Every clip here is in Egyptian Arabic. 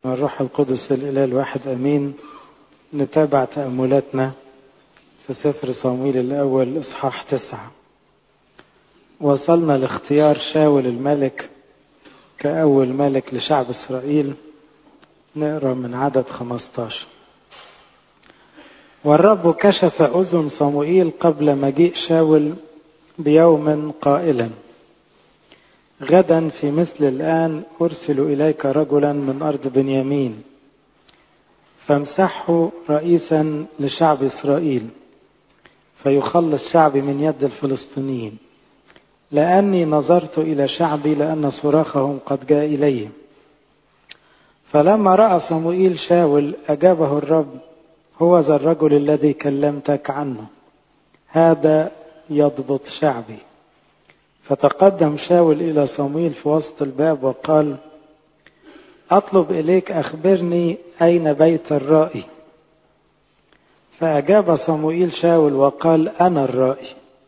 من الروح القدس الإله الواحد أمين نتابع تأملاتنا في سفر صمويل الأول إصحاح تسعة وصلنا لاختيار شاول الملك كأول ملك لشعب إسرائيل نقرأ من عدد 15 والرب كشف أذن صموئيل قبل مجيء شاول بيوم قائلا غدا في مثل الآن أرسل إليك رجلا من أرض بنيامين فامسحه رئيسا لشعب إسرائيل فيخلص شعبي من يد الفلسطينيين لأني نظرت إلى شعبي لأن صراخهم قد جاء إليه فلما رأى صموئيل شاول أجابه الرب هو ذا الرجل الذي كلمتك عنه هذا يضبط شعبي فتقدم شاول إلى صمويل في وسط الباب وقال أطلب إليك أخبرني أين بيت الرائي فأجاب صموئيل شاول وقال أنا الرائي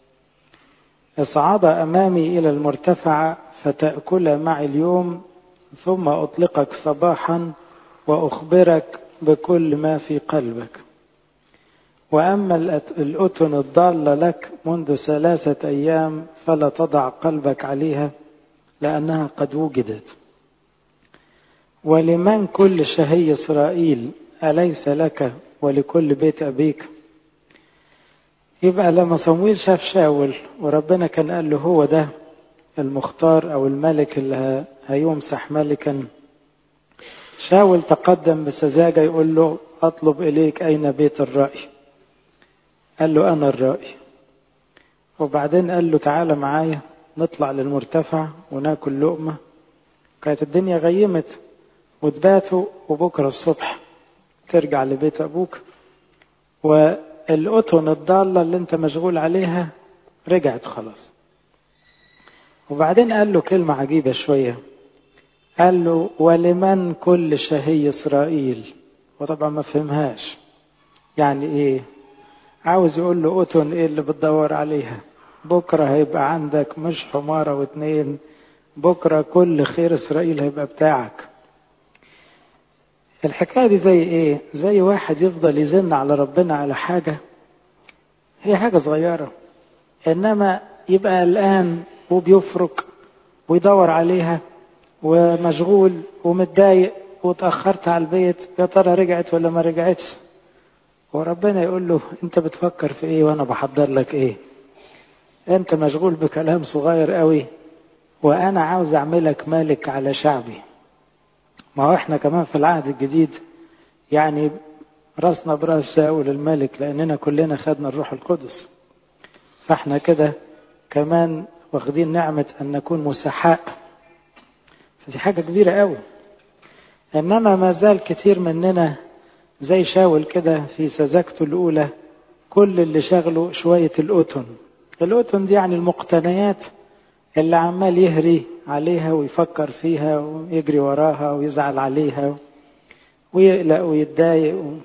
اصعد أمامي إلى المرتفع فتأكل معي اليوم ثم أطلقك صباحا وأخبرك بكل ما في قلبك وأما الأتن الضالة لك منذ ثلاثة أيام فلا تضع قلبك عليها لأنها قد وجدت ولمن كل شهي إسرائيل أليس لك ولكل بيت أبيك يبقى لما صمويل شاف شاول وربنا كان قال له هو ده المختار أو الملك اللي هيمسح ملكا شاول تقدم بسذاجة يقول له أطلب إليك أين بيت الرأي قال له أنا الرأي وبعدين قال له تعالى معايا نطلع للمرتفع وناكل لقمة كانت الدنيا غيمت وتباتوا وبكرة الصبح ترجع لبيت أبوك والأتن الضالة اللي انت مشغول عليها رجعت خلاص وبعدين قال له كلمة عجيبة شوية قال له ولمن كل شهي إسرائيل وطبعا ما فهمهاش يعني ايه عاوز يقول له أتن ايه اللي بتدور عليها بكرة هيبقى عندك مش حمارة واتنين بكرة كل خير إسرائيل هيبقى بتاعك الحكاية دي زي ايه زي واحد يفضل يزن على ربنا على حاجة هي حاجة صغيرة انما يبقى قلقان وبيفرك ويدور عليها ومشغول ومتضايق وتأخرت على البيت يا ترى رجعت ولا ما رجعتش وربنا يقول له انت بتفكر في ايه وانا بحضر لك ايه انت مشغول بكلام صغير قوي وانا عاوز اعملك مالك على شعبي ما هو احنا كمان في العهد الجديد يعني راسنا براس شاول الملك لاننا كلنا خدنا الروح القدس فاحنا كده كمان واخدين نعمة ان نكون مسحاء فدي حاجة كبيرة قوي انما ما زال كتير مننا زي شاول كده في سذاجته الاولى كل اللي شغله شوية الأتن الأتن دي يعني المقتنيات اللي عمال يهري عليها ويفكر فيها ويجري وراها ويزعل عليها ويقلق ويتضايق و...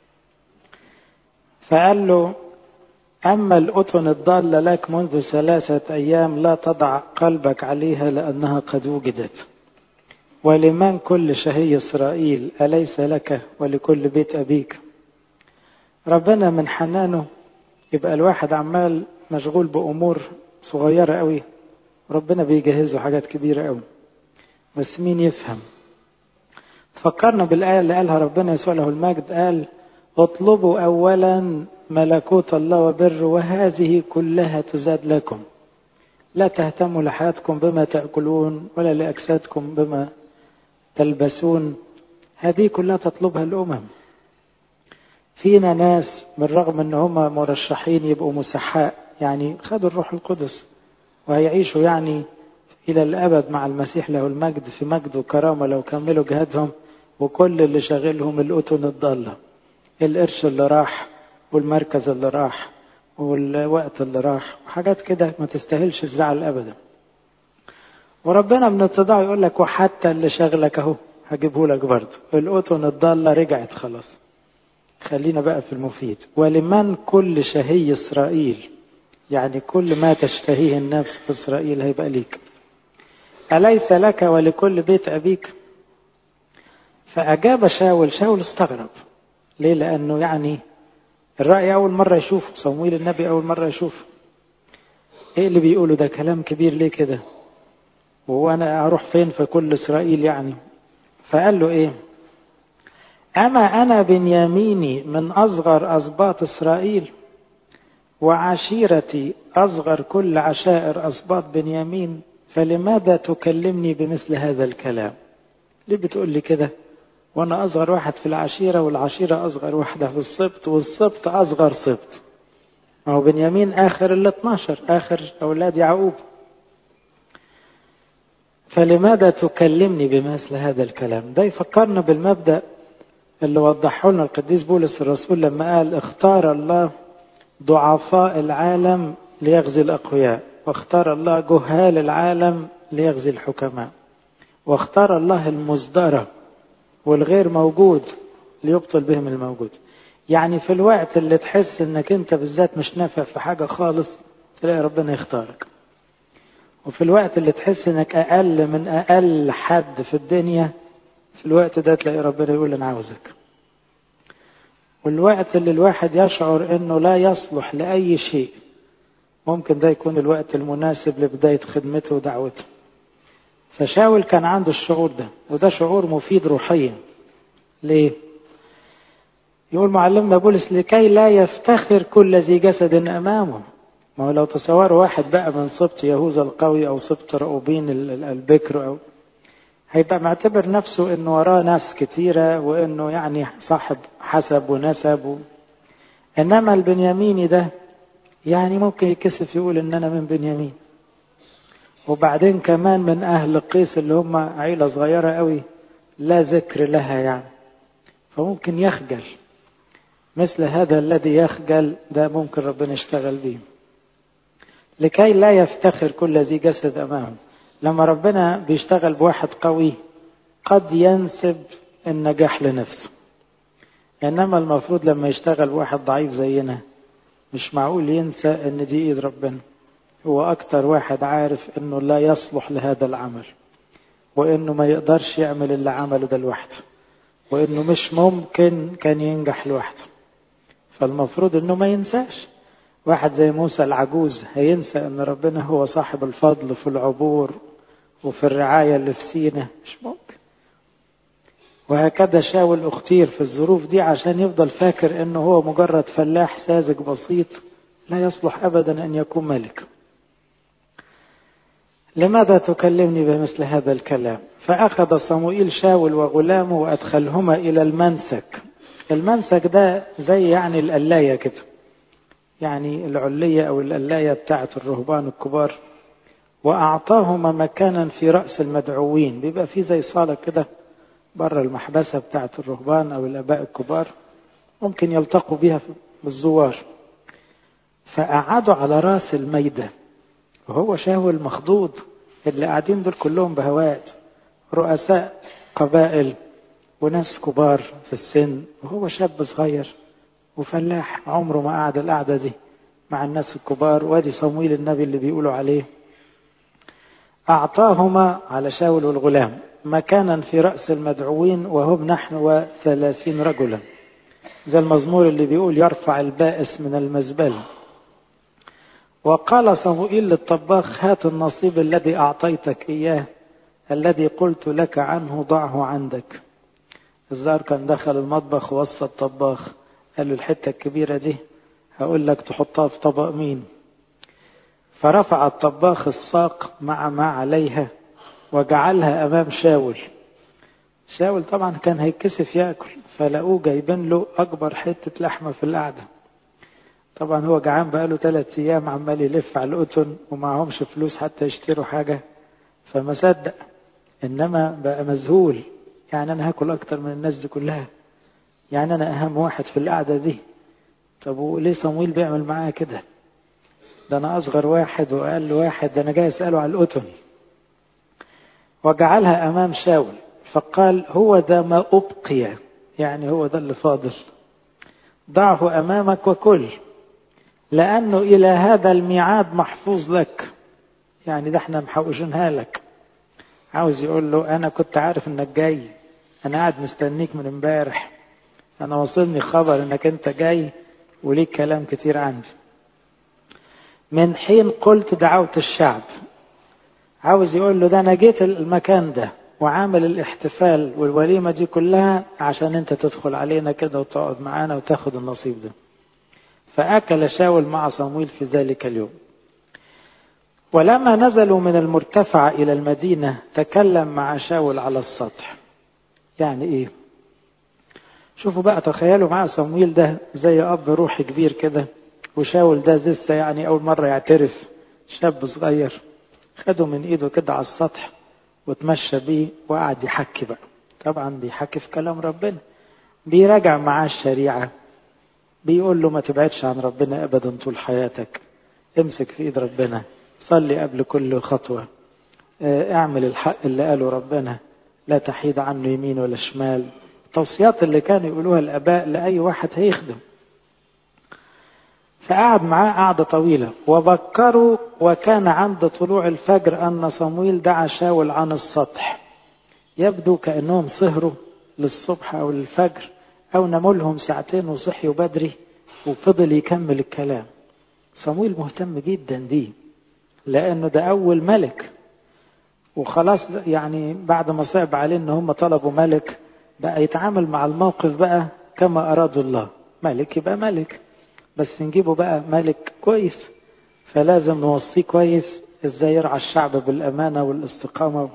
فقال له أما الأتن الضالة لك منذ ثلاثة أيام لا تضع قلبك عليها لأنها قد وجدت ولمن كل شهي إسرائيل أليس لك ولكل بيت أبيك ربنا من حنانه يبقى الواحد عمال مشغول بأمور صغيرة قوي ربنا بيجهزه حاجات كبيرة قوي بس مين يفهم تفكرنا بالآية اللي قالها ربنا يسوع له المجد قال اطلبوا أولا ملكوت الله وبر وهذه كلها تزاد لكم لا تهتموا لحياتكم بما تأكلون ولا لأجسادكم بما تلبسون هذه كلها تطلبها الأمم فينا ناس بالرغم ان هم مرشحين يبقوا مسحاء يعني خدوا الروح القدس وهيعيشوا يعني إلى الأبد مع المسيح له المجد في مجد وكرامة لو كملوا جهادهم وكل اللي شاغلهم الأتن الضالة القرش اللي راح والمركز اللي راح والوقت اللي راح وحاجات كده ما تستاهلش الزعل أبدا وربنا من اتضاعه يقول لك وحتى اللي شغلك اهو هجيبه لك برضه الأتن الضالة رجعت خلاص خلينا بقى في المفيد ولمن كل شهي إسرائيل يعني كل ما تشتهيه النفس في إسرائيل هيبقى ليك أليس لك ولكل بيت أبيك فأجاب شاول شاول استغرب ليه لأنه يعني الرأي أول مرة يشوفه صمويل النبي أول مرة يشوفه إيه اللي بيقوله ده كلام كبير ليه كده وهو أنا أروح فين في كل إسرائيل يعني فقال له إيه أما أنا بنياميني من أصغر أسباط إسرائيل وعشيرتي أصغر كل عشائر أسباط بنيامين فلماذا تكلمني بمثل هذا الكلام ليه بتقول لي كده وانا اصغر واحد في العشيرة والعشيرة اصغر واحدة في السبط والسبط اصغر سبط هو بنيامين اخر ال 12 اخر اولاد يعقوب فلماذا تكلمني بمثل هذا الكلام ده يفكرنا بالمبدأ اللي وضحه لنا القديس بولس الرسول لما قال اختار الله ضعفاء العالم ليغزي الأقوياء واختار الله جهال العالم ليغزي الحكماء واختار الله المصدرة والغير موجود ليبطل بهم الموجود يعني في الوقت اللي تحس انك انت بالذات مش نافع في حاجة خالص تلاقي ربنا يختارك وفي الوقت اللي تحس انك اقل من اقل حد في الدنيا في الوقت ده تلاقي ربنا يقول انا عاوزك والوقت اللي الواحد يشعر انه لا يصلح لاي شيء ممكن ده يكون الوقت المناسب لبداية خدمته ودعوته فشاول كان عنده الشعور ده وده شعور مفيد روحيا ليه يقول معلمنا بولس لكي لا يفتخر كل ذي جسد امامه ما هو لو تصوروا واحد بقى من سبط يهوذا القوي او سبط رؤوبين البكر او هيبقى معتبر نفسه انه وراه ناس كتيره وانه يعني صاحب حسب ونسب و... انما البنياميني ده يعني ممكن يكسف يقول ان انا من بنيامين وبعدين كمان من اهل قيس اللي هم عيله صغيره قوي لا ذكر لها يعني فممكن يخجل مثل هذا الذي يخجل ده ممكن ربنا يشتغل به لكي لا يفتخر كل ذي جسد امامه لما ربنا بيشتغل بواحد قوي قد ينسب النجاح لنفسه انما المفروض لما يشتغل بواحد ضعيف زينا مش معقول ينسى ان دي ايد ربنا هو اكتر واحد عارف انه لا يصلح لهذا العمل وانه ما يقدرش يعمل اللي عمله ده لوحده وانه مش ممكن كان ينجح لوحده فالمفروض انه ما ينساش واحد زي موسى العجوز هينسى ان ربنا هو صاحب الفضل في العبور وفي الرعاية اللي في سينا مش ممكن وهكذا شاول اختير في الظروف دي عشان يفضل فاكر انه هو مجرد فلاح ساذج بسيط لا يصلح ابدا ان يكون ملك لماذا تكلمني بمثل هذا الكلام فاخذ صموئيل شاول وغلامه وادخلهما الى المنسك المنسك ده زي يعني القلايه كده يعني العليه او القلايه بتاعه الرهبان الكبار واعطاهما مكانا في راس المدعوين بيبقى في زي صاله كده بره المحبسه بتاعه الرهبان او الاباء الكبار ممكن يلتقوا بها بالزوار فقعدوا على راس الميدة وهو شاول مخضوض اللي قاعدين دول كلهم بهوات رؤساء قبائل وناس كبار في السن وهو شاب صغير وفلاح عمره ما قعد القعدة دي مع الناس الكبار وادي صمويل النبي اللي بيقولوا عليه أعطاهما على شاول والغلام مكانا في رأس المدعوين وهم نحن وثلاثين رجلا زي المزمور اللي بيقول يرفع البائس من المزبلة وقال صموئيل للطباخ هات النصيب الذي أعطيتك إياه الذي قلت لك عنه ضعه عندك الزار كان دخل المطبخ ووصى الطباخ قال له الحتة الكبيرة دي هقول لك تحطها في طبق مين فرفع الطباخ الساق مع ما عليها وجعلها أمام شاول شاول طبعا كان هيتكسف ياكل فلقوه جايبين له أكبر حتة لحمة في القعدة طبعا هو جعان بقاله ثلاث أيام عمال يلف على القطن ومعهمش فلوس حتى يشتروا حاجة فما صدق إنما بقى مذهول يعني أنا هاكل أكتر من الناس دي كلها يعني أنا أهم واحد في القعدة دي طب وليه صمويل بيعمل معايا كده ده أنا أصغر واحد وأقل واحد ده أنا جاي أسأله على القطن وجعلها أمام شاول فقال هو ذا ما أبقي يعني هو ده اللي فاضل ضعه أمامك وكل لأنه إلى هذا الميعاد محفوظ لك يعني ده احنا محوشينها لك عاوز يقول له أنا كنت عارف إنك جاي أنا قاعد مستنيك من امبارح أنا وصلني خبر إنك أنت جاي وليك كلام كتير عندي من حين قلت دعوت الشعب عاوز يقول له ده أنا جيت المكان ده وعامل الاحتفال والوليمة دي كلها عشان أنت تدخل علينا كده وتقعد معانا وتاخد النصيب ده فأكل شاول مع صمويل في ذلك اليوم ولما نزلوا من المرتفع إلى المدينة تكلم مع شاول على السطح يعني إيه شوفوا بقى تخيلوا مع صمويل ده زي أب روحي كبير كده وشاول ده لسه يعني أول مرة يعترف شاب صغير خده من إيده كده على السطح وتمشى بيه وقعد يحكي بقى طبعا بيحكي في كلام ربنا بيراجع معاه الشريعة بيقول له ما تبعدش عن ربنا أبدا طول حياتك امسك في إيد ربنا صلي قبل كل خطوة اعمل الحق اللي قاله ربنا لا تحيد عنه يمين ولا شمال التوصيات اللي كانوا يقولوها الآباء لأي واحد هيخدم فقعد معاه قعدة طويلة وبكروا وكان عند طلوع الفجر أن صمويل دعا شاول عن السطح يبدو كأنهم سهروا للصبح أو للفجر أو ناموا لهم ساعتين وصحيوا بدري وفضل يكمل الكلام صمويل مهتم جدا دي لأنه ده أول ملك وخلاص يعني بعد ما صعب عليه ان هم طلبوا ملك بقى يتعامل مع الموقف بقى كما أراد الله ملك يبقى ملك بس نجيبه بقى ملك كويس فلازم نوصيه كويس ازاي يرعى الشعب بالأمانة والاستقامة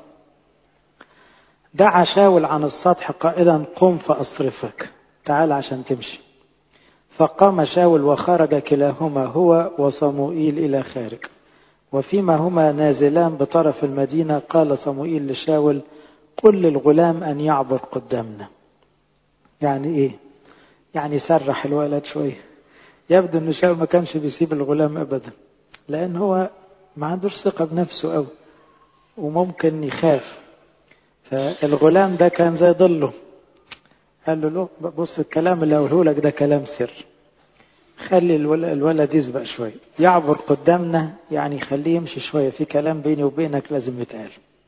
دعا شاول عن السطح قائلا قم فأصرفك تعال عشان تمشي فقام شاول وخرج كلاهما هو وصموئيل إلى خارج وفيما هما نازلان بطرف المدينة قال صموئيل لشاول قل للغلام أن يعبر قدامنا يعني إيه يعني سرح الولد شوية يبدو أن شاول ما كانش بيسيب الغلام أبدا لأن هو ما عندوش ثقة بنفسه أوي وممكن يخاف فالغلام ده كان زي ضله قال له له بص الكلام اللي أقوله لك ده كلام سر خلي الولد يسبق شوية يعبر قدامنا يعني خليه يمشي شوية في كلام بيني وبينك لازم يتقال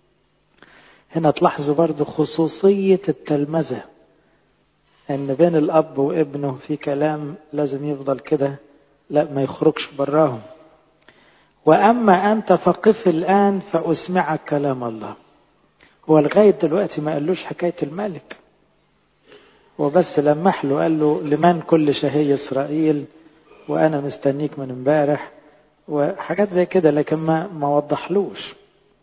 هنا تلاحظوا برضو خصوصية التلمذة ان بين الاب وابنه في كلام لازم يفضل كده لا ما يخرجش براهم واما انت فقف الان فاسمعك كلام الله هو لغاية دلوقتي ما قالوش حكاية الملك هو بس لمح له قال له لمن كل شهي إسرائيل وأنا مستنيك من امبارح وحاجات زي كده لكن ما ما وضحلوش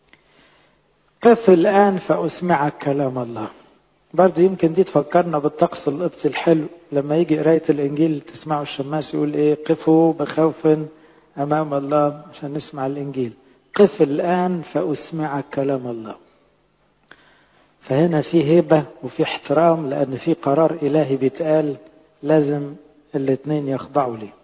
قف الآن فأسمعك كلام الله برضه يمكن دي تفكرنا بالطقس القبطي الحلو لما يجي قراية الإنجيل تسمعوا الشماس يقول إيه قفوا بخوف أمام الله عشان نسمع الإنجيل قف الآن فأسمعك كلام الله فهنا في هيبة وفي احترام لأن في قرار إلهي بيتقال لازم الاثنين يخضعوا ليه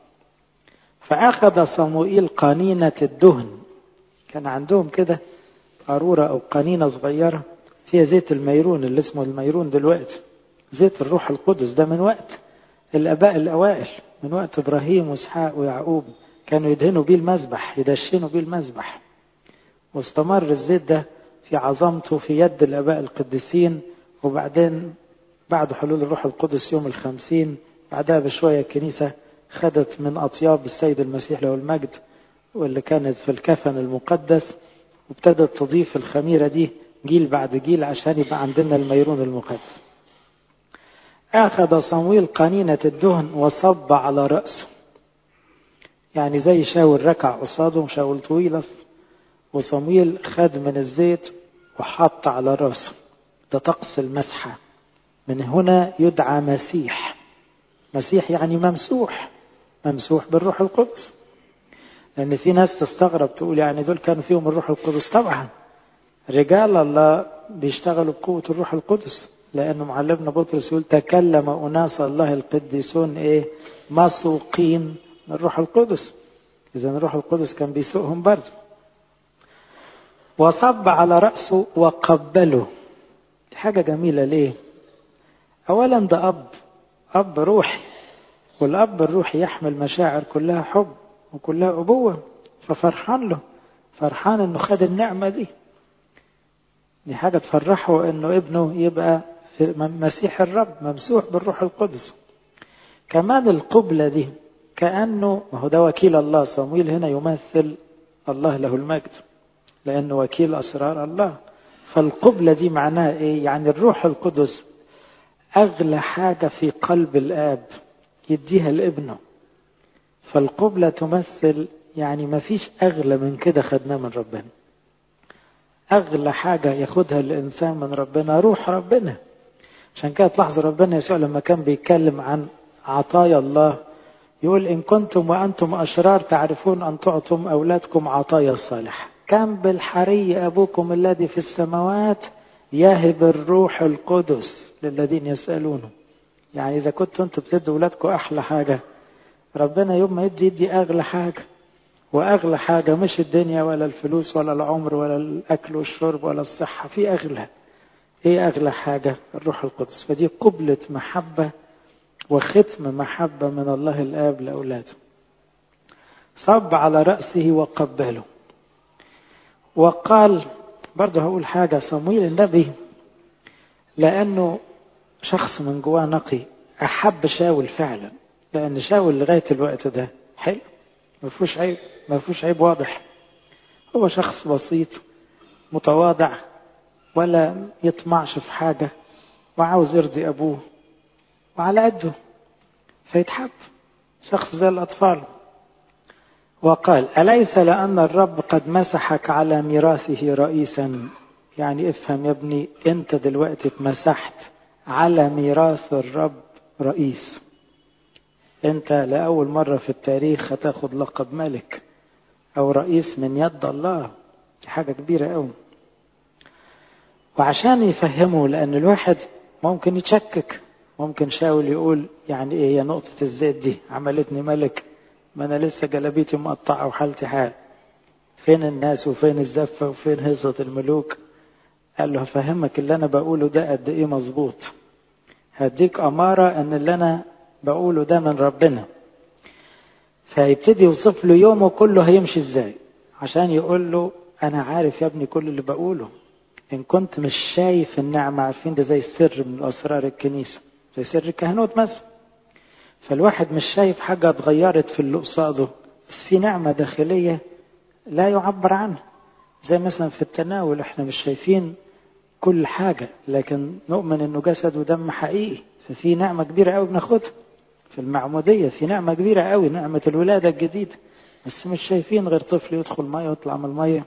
فأخذ صموئيل قنينة الدهن كان عندهم كده قارورة أو قنينة صغيرة فيها زيت الميرون اللي اسمه الميرون دلوقتي زيت الروح القدس ده من وقت الآباء الأوائل من وقت إبراهيم وإسحاق ويعقوب كانوا يدهنوا بيه المذبح يدشنوا بيه المذبح واستمر الزيت ده في عظمته في يد الآباء القديسين وبعدين بعد حلول الروح القدس يوم الخمسين بعدها بشوية الكنيسة خدت من أطياب السيد المسيح له المجد واللي كانت في الكفن المقدس وابتدت تضيف الخميرة دي جيل بعد جيل عشان يبقى عندنا الميرون المقدس أخذ صمويل قنينة الدهن وصب على رأسه يعني زي شاول ركع قصاده شاول طويل أصلا وصمويل خد من الزيت وحط على راسه ده طقس المسحة من هنا يدعى مسيح مسيح يعني ممسوح ممسوح بالروح القدس لأن في ناس تستغرب تقول يعني دول كانوا فيهم الروح القدس طبعا رجال الله بيشتغلوا بقوة الروح القدس لأنه معلمنا بطرس يقول تكلم أناس الله القديسون إيه مسوقين من الروح القدس إذا الروح القدس كان بيسوقهم برضه وصب على رأسه وقبله حاجة جميلة ليه أولا ده أب أب روحي والأب الروحي يحمل مشاعر كلها حب وكلها أبوة ففرحان له فرحان إنه خد النعمة دي دي حاجة تفرحه إنه ابنه يبقى في مسيح الرب ممسوح بالروح القدس كمان القبلة دي كأنه ما هو ده وكيل الله صمويل هنا يمثل الله له المجد لأنه وكيل أسرار الله فالقبلة دي معناها إيه يعني الروح القدس أغلى حاجة في قلب الآب يديها لابنه فالقبلة تمثل يعني ما فيش أغلى من كده خدناه من ربنا أغلى حاجة ياخدها الإنسان من ربنا روح ربنا عشان كده تلاحظوا ربنا يسوع لما كان بيتكلم عن عطايا الله يقول إن كنتم وأنتم أشرار تعرفون أن تعطوا أولادكم عطايا الصالحة كم بالحري أبوكم الذي في السماوات يهب الروح القدس للذين يسألونه يعني إذا كنتوا أنتوا بتدوا أولادكم أحلى حاجة ربنا يوم ما يدي يدي أغلى حاجة وأغلى حاجة مش الدنيا ولا الفلوس ولا العمر ولا الأكل والشرب ولا الصحة في أغلى إيه أغلى حاجة الروح القدس فدي قبلة محبة وختم محبة من الله الآب لأولاده صب على رأسه وقبله وقال برضه هقول حاجة صمويل النبي لأنه شخص من جواه نقي أحب شاول فعلا لأن شاول لغاية الوقت ده حلو ما فيهوش عيب ما فيهوش عيب واضح هو شخص بسيط متواضع ولا يطمعش في حاجة وعاوز يرضي أبوه وعلى قده فيتحب شخص زي الأطفال وقال أليس لأن الرب قد مسحك على ميراثه رئيسا يعني افهم يا ابني انت دلوقتي اتمسحت على ميراث الرب رئيس انت لأول مرة في التاريخ هتاخد لقب ملك أو رئيس من يد الله دي حاجة كبيرة أوي وعشان يفهموا لأن الواحد ممكن يتشكك ممكن شاول يقول يعني ايه هي نقطة الزيت دي عملتني ملك ما انا لسه جلابيتي مقطعة وحالتي حال فين الناس وفين الزفة وفين هزة الملوك قال له هفهمك اللي انا بقوله ده قد ايه مظبوط هديك امارة ان اللي انا بقوله ده من ربنا فيبتدي يوصف له يومه كله هيمشي ازاي عشان يقول له انا عارف يا ابني كل اللي بقوله ان كنت مش شايف النعمة عارفين ده زي السر من اسرار الكنيسة زي سر الكهنوت مثلا فالواحد مش شايف حاجة اتغيرت في اللي قصاده بس في نعمة داخلية لا يعبر عنها زي مثلا في التناول احنا مش شايفين كل حاجة لكن نؤمن انه جسد ودم حقيقي ففي نعمة كبيرة قوي بناخدها في المعمودية في نعمة كبيرة قوي نعمة الولادة الجديدة بس مش شايفين غير طفل يدخل مية ويطلع من المية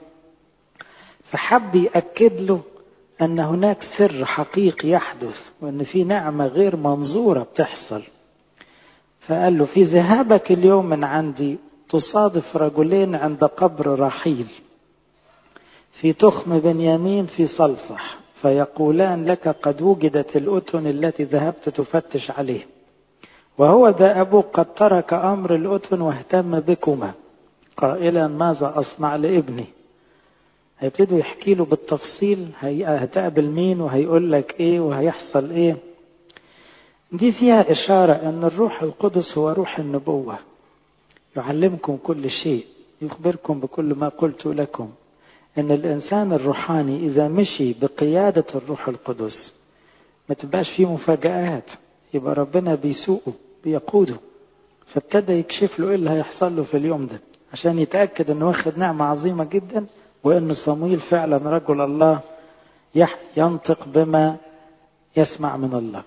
فحب يأكد له أن هناك سر حقيقي يحدث وأن في نعمة غير منظورة بتحصل فقال له في ذهابك اليوم من عندي تصادف رجلين عند قبر رحيل في تخم بنيامين في صلصح فيقولان لك قد وجدت الأتن التي ذهبت تفتش عليه وهو ذا أبوك قد ترك أمر الأتن واهتم بكما قائلا ماذا أصنع لابني هيبتدوا يحكي له بالتفصيل هتقابل مين وهيقول لك ايه وهيحصل ايه دي فيها إشارة أن الروح القدس هو روح النبوة يعلمكم كل شيء يخبركم بكل ما قلت لكم أن الإنسان الروحاني إذا مشي بقيادة الروح القدس ما تبقاش فيه مفاجآت يبقى ربنا بيسوقه بيقوده فابتدى يكشف له ايه اللي هيحصل له في اليوم ده عشان يتأكد انه واخد نعمة عظيمة جدا وان صمويل فعلا رجل الله ينطق بما يسمع من الله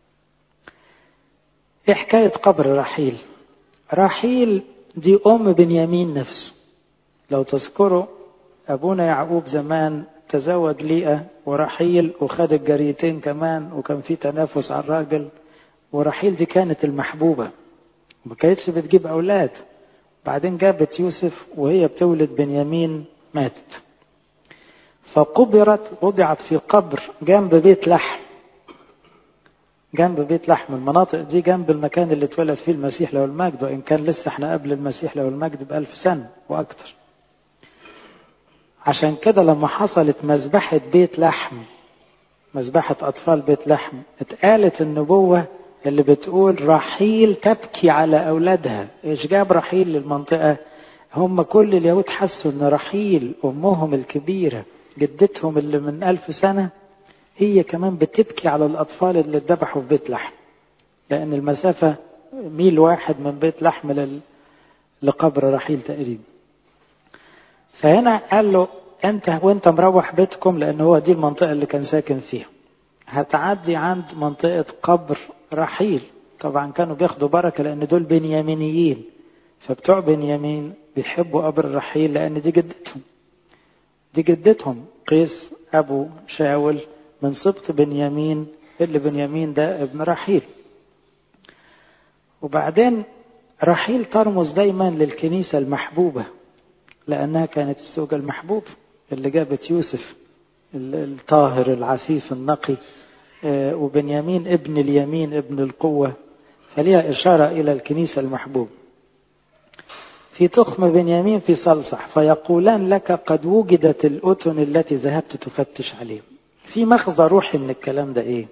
ايه حكاية قبر رحيل رحيل دي ام بنيامين نفسه لو تذكروا ابونا يعقوب زمان تزوج ليئة ورحيل وخد الجريتين كمان وكان في تنافس على الراجل ورحيل دي كانت المحبوبة ما كانتش بتجيب أولاد بعدين جابت يوسف وهي بتولد بنيامين ماتت فقبرت وضعت في قبر جنب بيت لحم جنب بيت لحم المناطق دي جنب المكان اللي اتولد فيه المسيح له المجد وإن كان لسه احنا قبل المسيح له المجد بألف سنة وأكثر عشان كده لما حصلت مذبحة بيت لحم مذبحة أطفال بيت لحم اتقالت النبوة اللي بتقول رحيل تبكي على أولادها إيش جاب رحيل للمنطقة هم كل اليهود حسوا أن رحيل أمهم الكبيرة جدتهم اللي من ألف سنة هي كمان بتبكي على الأطفال اللي اتذبحوا في بيت لحم لأن المسافة ميل واحد من بيت لحم لل... لقبر رحيل تقريبا فهنا قال له انت وانت مروح بيتكم لان هو دي المنطقة اللي كان ساكن فيها هتعدي عند منطقة قبر رحيل طبعا كانوا بياخدوا بركة لان دول بنيامينيين فبتوع بنيامين بيحبوا قبر رحيل لان دي جدتهم دي جدتهم قيس ابو شاول من سبط بنيامين اللي بنيامين ده ابن رحيل وبعدين رحيل ترمز دايما للكنيسة المحبوبة لأنها كانت الزوجة المحبوبة اللي جابت يوسف الطاهر العفيف النقي وبنيامين ابن اليمين ابن القوة فليها إشارة إلى الكنيسة المحبوبة في تخم بنيامين في صلصح فيقولان لك قد وجدت الأتن التي ذهبت تفتش عليه في مخزى روحي من الكلام ده إيه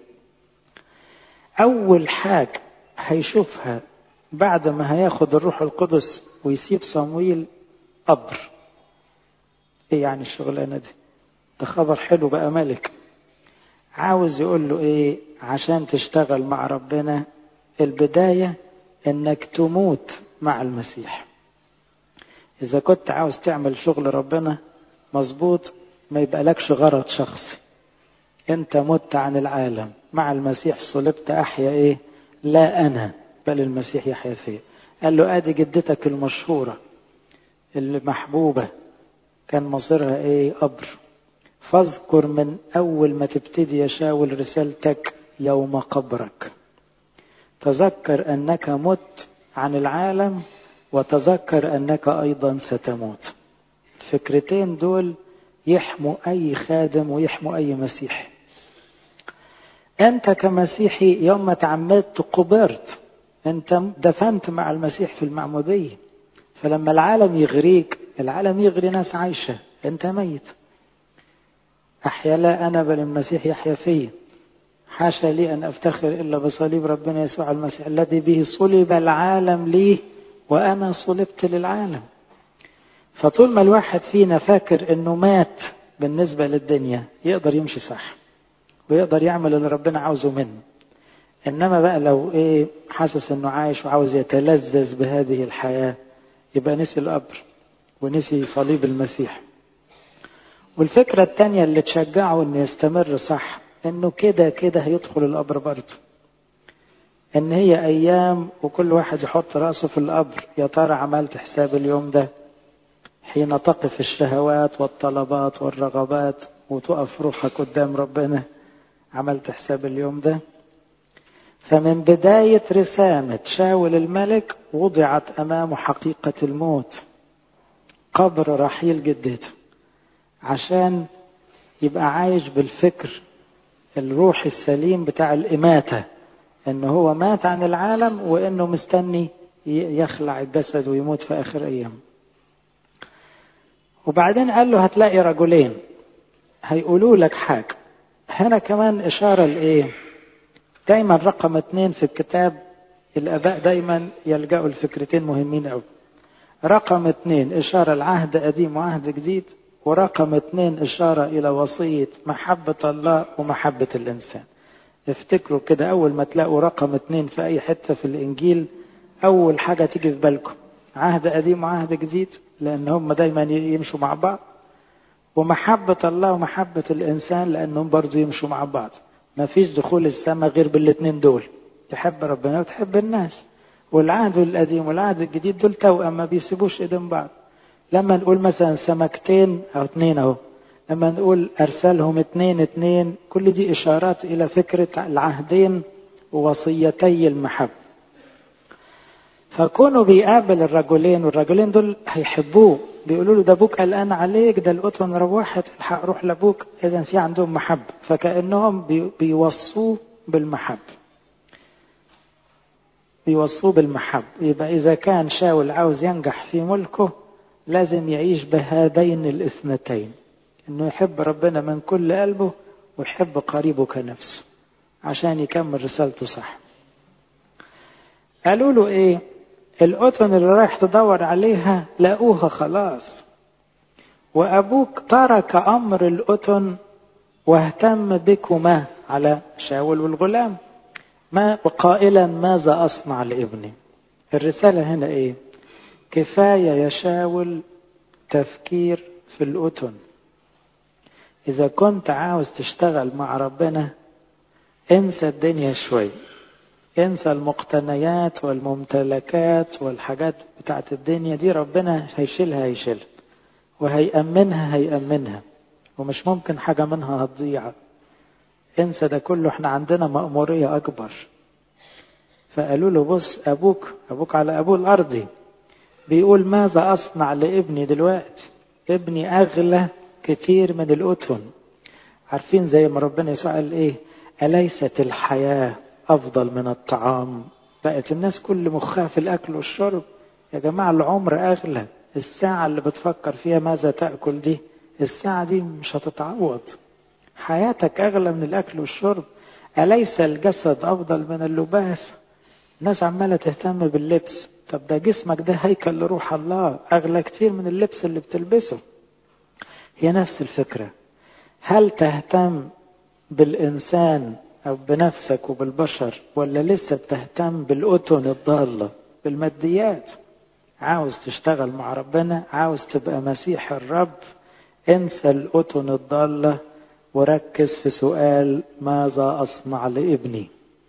أول حاجة هيشوفها بعد ما هياخد الروح القدس ويسيب صمويل قبر ايه يعني الشغلانه دي ده خبر حلو بقى ملك عاوز يقول له ايه عشان تشتغل مع ربنا البدايه انك تموت مع المسيح اذا كنت عاوز تعمل شغل ربنا مظبوط ما يبقى لكش غرض شخصي انت مت عن العالم مع المسيح صلبت احيا ايه لا انا بل المسيح يحيا فيا قال له ادي جدتك المشهوره المحبوبة كان مصيرها ايه قبر فاذكر من اول ما تبتدي يا شاول رسالتك يوم قبرك تذكر انك مت عن العالم وتذكر انك ايضا ستموت الفكرتين دول يحموا اي خادم ويحموا اي مسيحي انت كمسيحي يوم ما تعمدت قبرت انت دفنت مع المسيح في المعموديه فلما العالم يغريك العالم يغري ناس عايشة انت ميت أحيا لا أنا بل المسيح يحيا فيا حاشا لي أن أفتخر إلا بصليب ربنا يسوع المسيح الذي به صلب العالم لي وأنا صلبت للعالم فطول ما الواحد فينا فاكر أنه مات بالنسبة للدنيا يقدر يمشي صح ويقدر يعمل اللي ربنا عاوزه منه إنما بقى لو إيه حاسس أنه عايش وعاوز يتلذذ بهذه الحياة يبقى نسي القبر ونسي صليب المسيح والفكرة التانية اللي تشجعه انه يستمر صح انه كده كده هيدخل القبر برضه ان هي ايام وكل واحد يحط راسه في القبر يا ترى عملت حساب اليوم ده حين تقف الشهوات والطلبات والرغبات وتقف روحك قدام ربنا عملت حساب اليوم ده فمن بداية رسامة شاول الملك وضعت أمامه حقيقة الموت قبر رحيل جدته عشان يبقى عايش بالفكر الروح السليم بتاع الإماتة إن هو مات عن العالم وإنه مستني يخلع الجسد ويموت في آخر أيام وبعدين قال له هتلاقي رجلين هيقولوا لك حاجة هنا كمان إشارة لإيه دايما رقم اتنين في الكتاب الآباء دايما يلجأوا لفكرتين مهمين أوي رقم اتنين إشارة لعهد قديم وعهد جديد ورقم اتنين إشارة إلى وصية محبة الله ومحبة الإنسان افتكروا كده أول ما تلاقوا رقم اتنين في أي حتة في الإنجيل أول حاجة تيجي في بالكم عهد قديم وعهد جديد لأن هم دايما يمشوا مع بعض ومحبة الله ومحبة الإنسان لأنهم برضو يمشوا مع بعض ما فيش دخول السماء غير بالاتنين دول تحب ربنا وتحب الناس والعهد القديم والعهد الجديد دول توأم ما بيسيبوش ايدين بعض لما نقول مثلا سمكتين او اتنين اهو لما نقول ارسلهم اتنين اتنين كل دي اشارات الى فكرة العهدين ووصيتي المحبة فكونوا بيقابل الرجلين والرجلين دول هيحبوه بيقولوا له ده ابوك قلقان عليك ده القطن روحت الحق روح لابوك اذا في عندهم محبه فكانهم بي بيوصوه بالمحبه بيوصوه بالمحبه يبقى اذا كان شاول عاوز ينجح في ملكه لازم يعيش بهذين الاثنتين انه يحب ربنا من كل قلبه ويحب قريبه كنفسه عشان يكمل رسالته صح قالوا له ايه القطن اللي رايح تدور عليها لقوها خلاص وابوك ترك امر القطن واهتم بكما على شاول والغلام ما قائلا ماذا أصنع لابني الرسالة هنا إيه كفاية يا شاول تفكير في الأتن إذا كنت عاوز تشتغل مع ربنا انسى الدنيا شوي انسى المقتنيات والممتلكات والحاجات بتاعت الدنيا دي ربنا هيشيلها هيشيلها وهيأمنها هيأمنها ومش ممكن حاجة منها هتضيع انسى ده كله احنا عندنا مأمورية أكبر فقالوا له بص أبوك أبوك على أبوه الأرضي بيقول ماذا أصنع لابني دلوقتي ابني أغلى كتير من الأتن عارفين زي ما ربنا يسوع قال إيه أليست الحياة أفضل من الطعام بقت الناس كل مخها في الأكل والشرب يا جماعة العمر أغلى الساعة اللي بتفكر فيها ماذا تأكل دي الساعة دي مش هتتعوض حياتك أغلى من الأكل والشرب أليس الجسد أفضل من اللباس الناس عمالة تهتم باللبس طب ده جسمك ده هيكل لروح الله أغلى كتير من اللبس اللي بتلبسه هي نفس الفكرة هل تهتم بالإنسان أو بنفسك وبالبشر ولا لسه بتهتم بالأتن الضالة بالماديات عاوز تشتغل مع ربنا عاوز تبقى مسيح الرب انسى الأتن الضالة وركز في سؤال ماذا أصنع لابني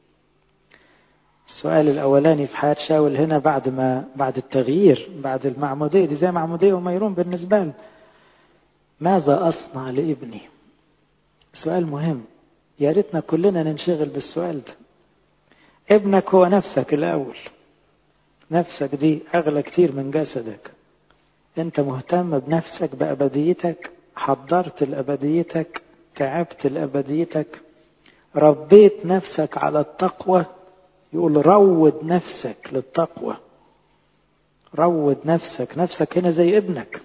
السؤال الأولاني في حياة شاول هنا بعد ما بعد التغيير بعد المعمودية دي زي معمودية وميرون بالنسبة له ماذا أصنع لابني سؤال مهم يا ريتنا كلنا ننشغل بالسؤال ده ابنك هو نفسك الأول نفسك دي أغلى كتير من جسدك أنت مهتم بنفسك بأبديتك حضرت لأبديتك تعبت لأبديتك ربيت نفسك على التقوى يقول روض نفسك للتقوى روض نفسك نفسك هنا زي ابنك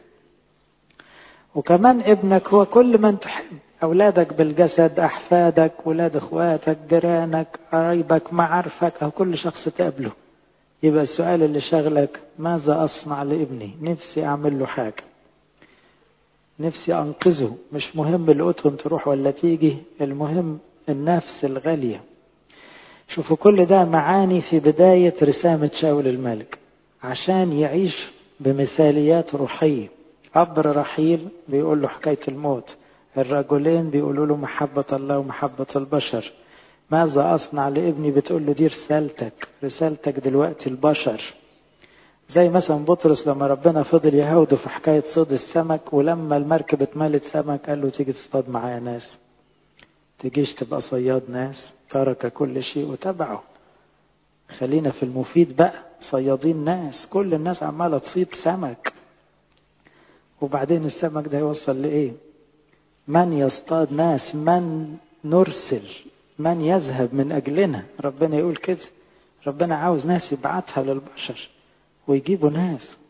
وكمان ابنك هو كل من تحب أولادك بالجسد أحفادك ولاد إخواتك جيرانك قرايبك معارفك أو كل شخص تقابله يبقى السؤال اللي شغلك ماذا أصنع لابني نفسي أعمل له حاجة نفسي أنقذه مش مهم الأتون تروح ولا تيجي المهم النفس الغالية شوفوا كل ده معاني في بداية رسامة شاول الملك عشان يعيش بمثاليات روحية أبر رحيل بيقول له حكاية الموت الرجلين بيقولوا له محبة الله ومحبة البشر ماذا أصنع لابني بتقول له دي رسالتك رسالتك دلوقتي البشر زي مثلا بطرس لما ربنا فضل يهوده في حكاية صيد السمك ولما المركب اتملت سمك قال له تيجي تصطاد معايا ناس تجيش تبقى صياد ناس ترك كل شيء وتبعه خلينا في المفيد بقى صيادين ناس كل الناس عمالة تصيد سمك وبعدين السمك ده يوصل لإيه من يصطاد ناس من نرسل من يذهب من أجلنا ربنا يقول كده ربنا عاوز ناس يبعتها للبشر ويجيبوا ناس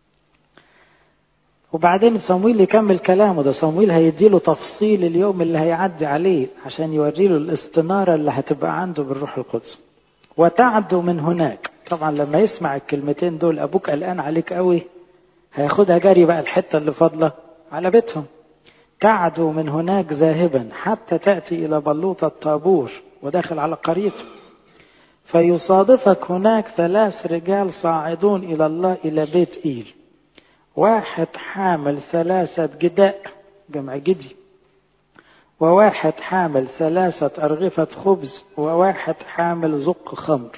وبعدين صمويل يكمل كلامه ده صمويل هيديله تفصيل اليوم اللي هيعدي عليه عشان يوريله الاستنارة اللي هتبقى عنده بالروح القدس وتعدوا من هناك طبعا لما يسمع الكلمتين دول أبوك قلقان عليك قوي هياخدها جري بقى الحتة اللي فاضلة على بيتهم تعدوا من هناك ذاهبا حتى تأتي إلى بلوط الطابور وداخل على قريته فيصادفك هناك ثلاث رجال صاعدون إلى الله إلى بيت إيل واحد حامل ثلاثة جداء جمع جدي وواحد حامل ثلاثة أرغفة خبز وواحد حامل زق خمر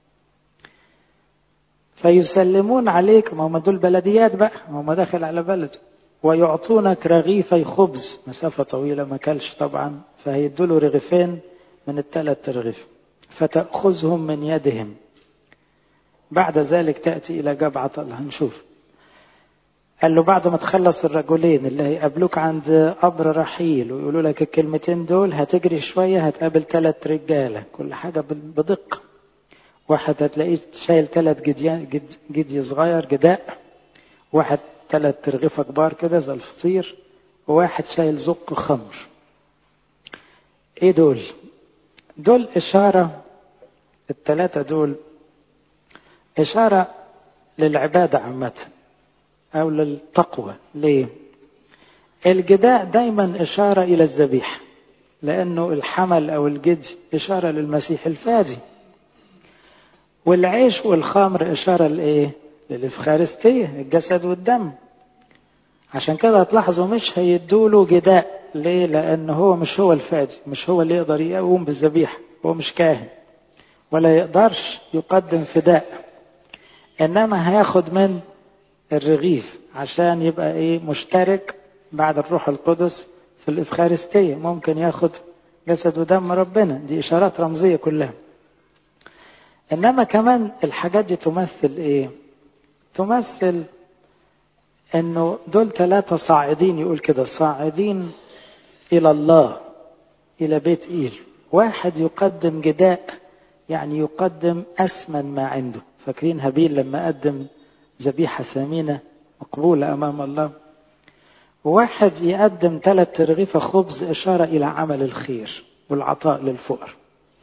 فيسلمون عليك ما هم دول بلديات بقى ما هم داخل على بلد ويعطونك رغيفي خبز مسافة طويلة ما كلش طبعا فهيدوا رغيفين من الثلاث رغيف فتأخذهم من يدهم بعد ذلك تأتي إلى جبعة الله هنشوف قال له بعد ما تخلص الرجلين اللي هيقابلوك عند قبر رحيل ويقولوا لك الكلمتين دول هتجري شوية هتقابل ثلاث رجالة كل حاجة بدقة واحد هتلاقيه شايل ثلاث جدي, جدي صغير جداء واحد ثلاث ترغيفة كبار كده زي الفطير وواحد شايل زق خمر ايه دول دول اشارة الثلاثة دول اشارة للعبادة عامة او للتقوى ليه الجداء دايما اشارة الى الذبيحة لأنه الحمل أو الجد إشارة للمسيح الفادي والعيش والخمر إشارة لإيه؟ للإفخارستية الجسد والدم عشان كده هتلاحظوا مش هيدوله جداء ليه؟ لأن هو مش هو الفادي مش هو اللي يقدر يقوم بالذبيحة هو مش كاهن ولا يقدرش يقدم فداء إنما هياخد من الرغيف عشان يبقى إيه مشترك بعد الروح القدس في الإفخارستية ممكن ياخد جسد ودم ربنا دي إشارات رمزية كلها إنما كمان الحاجات دي تمثل إيه تمثل إنه دول ثلاثة صاعدين يقول كده صاعدين إلى الله إلى بيت إيل واحد يقدم جداء يعني يقدم أثمن ما عنده فاكرين هابيل لما قدم ذبيحة ثمينة مقبولة أمام الله وواحد يقدم ثلاث ترغيفة خبز إشارة إلى عمل الخير والعطاء للفقر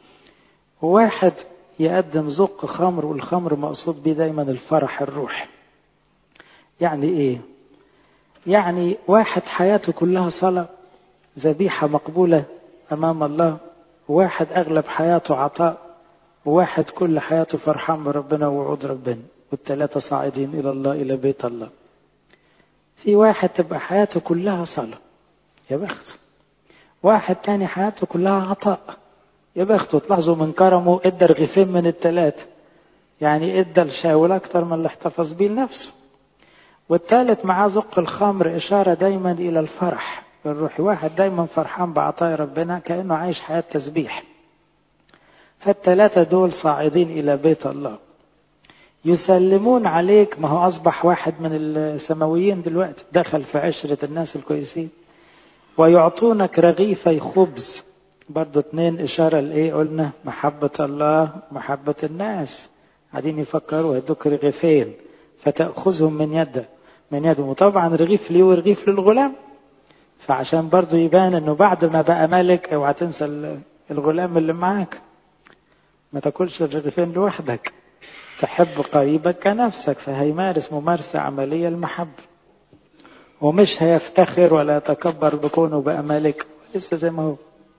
وواحد يقدم زق خمر والخمر مقصود بيه دايما الفرح الروحي يعني ايه يعني واحد حياته كلها صلاة ذبيحة مقبولة أمام الله واحد أغلب حياته عطاء وواحد كل حياته فرحان بربنا ووعود ربنا والثلاثة صاعدين إلى الله إلى بيت الله في واحد تبقى حياته كلها صلاة يا بخته واحد تاني حياته كلها عطاء يا بخته تلاحظوا من كرمه ادى رغيفين من الثلاثة يعني ادى الشاول اكتر من اللي احتفظ بيه لنفسه والثالث معاه زق الخمر اشارة دايما الى الفرح الروحي واحد دايما فرحان بعطاء ربنا كأنه عايش حياة تسبيح فالثلاثة دول صاعدين إلى بيت الله يسلمون عليك ما هو أصبح واحد من السماويين دلوقتي دخل في عشرة الناس الكويسين ويعطونك رغيفي خبز برضو اتنين إشارة لإيه قلنا محبة الله محبة الناس قاعدين يفكروا هدوك رغيفين فتأخذهم من يده من يده وطبعا رغيف ليه ورغيف للغلام فعشان برضو يبان انه بعد ما بقى ملك اوعى تنسى الغلام اللي معاك ما تاكلش الرغيفين لوحدك تحب قريبك كنفسك فهيمارس ممارسة عملية المحبة ومش هيفتخر ولا يتكبر بكونه بقى ملك لسه زي ما هو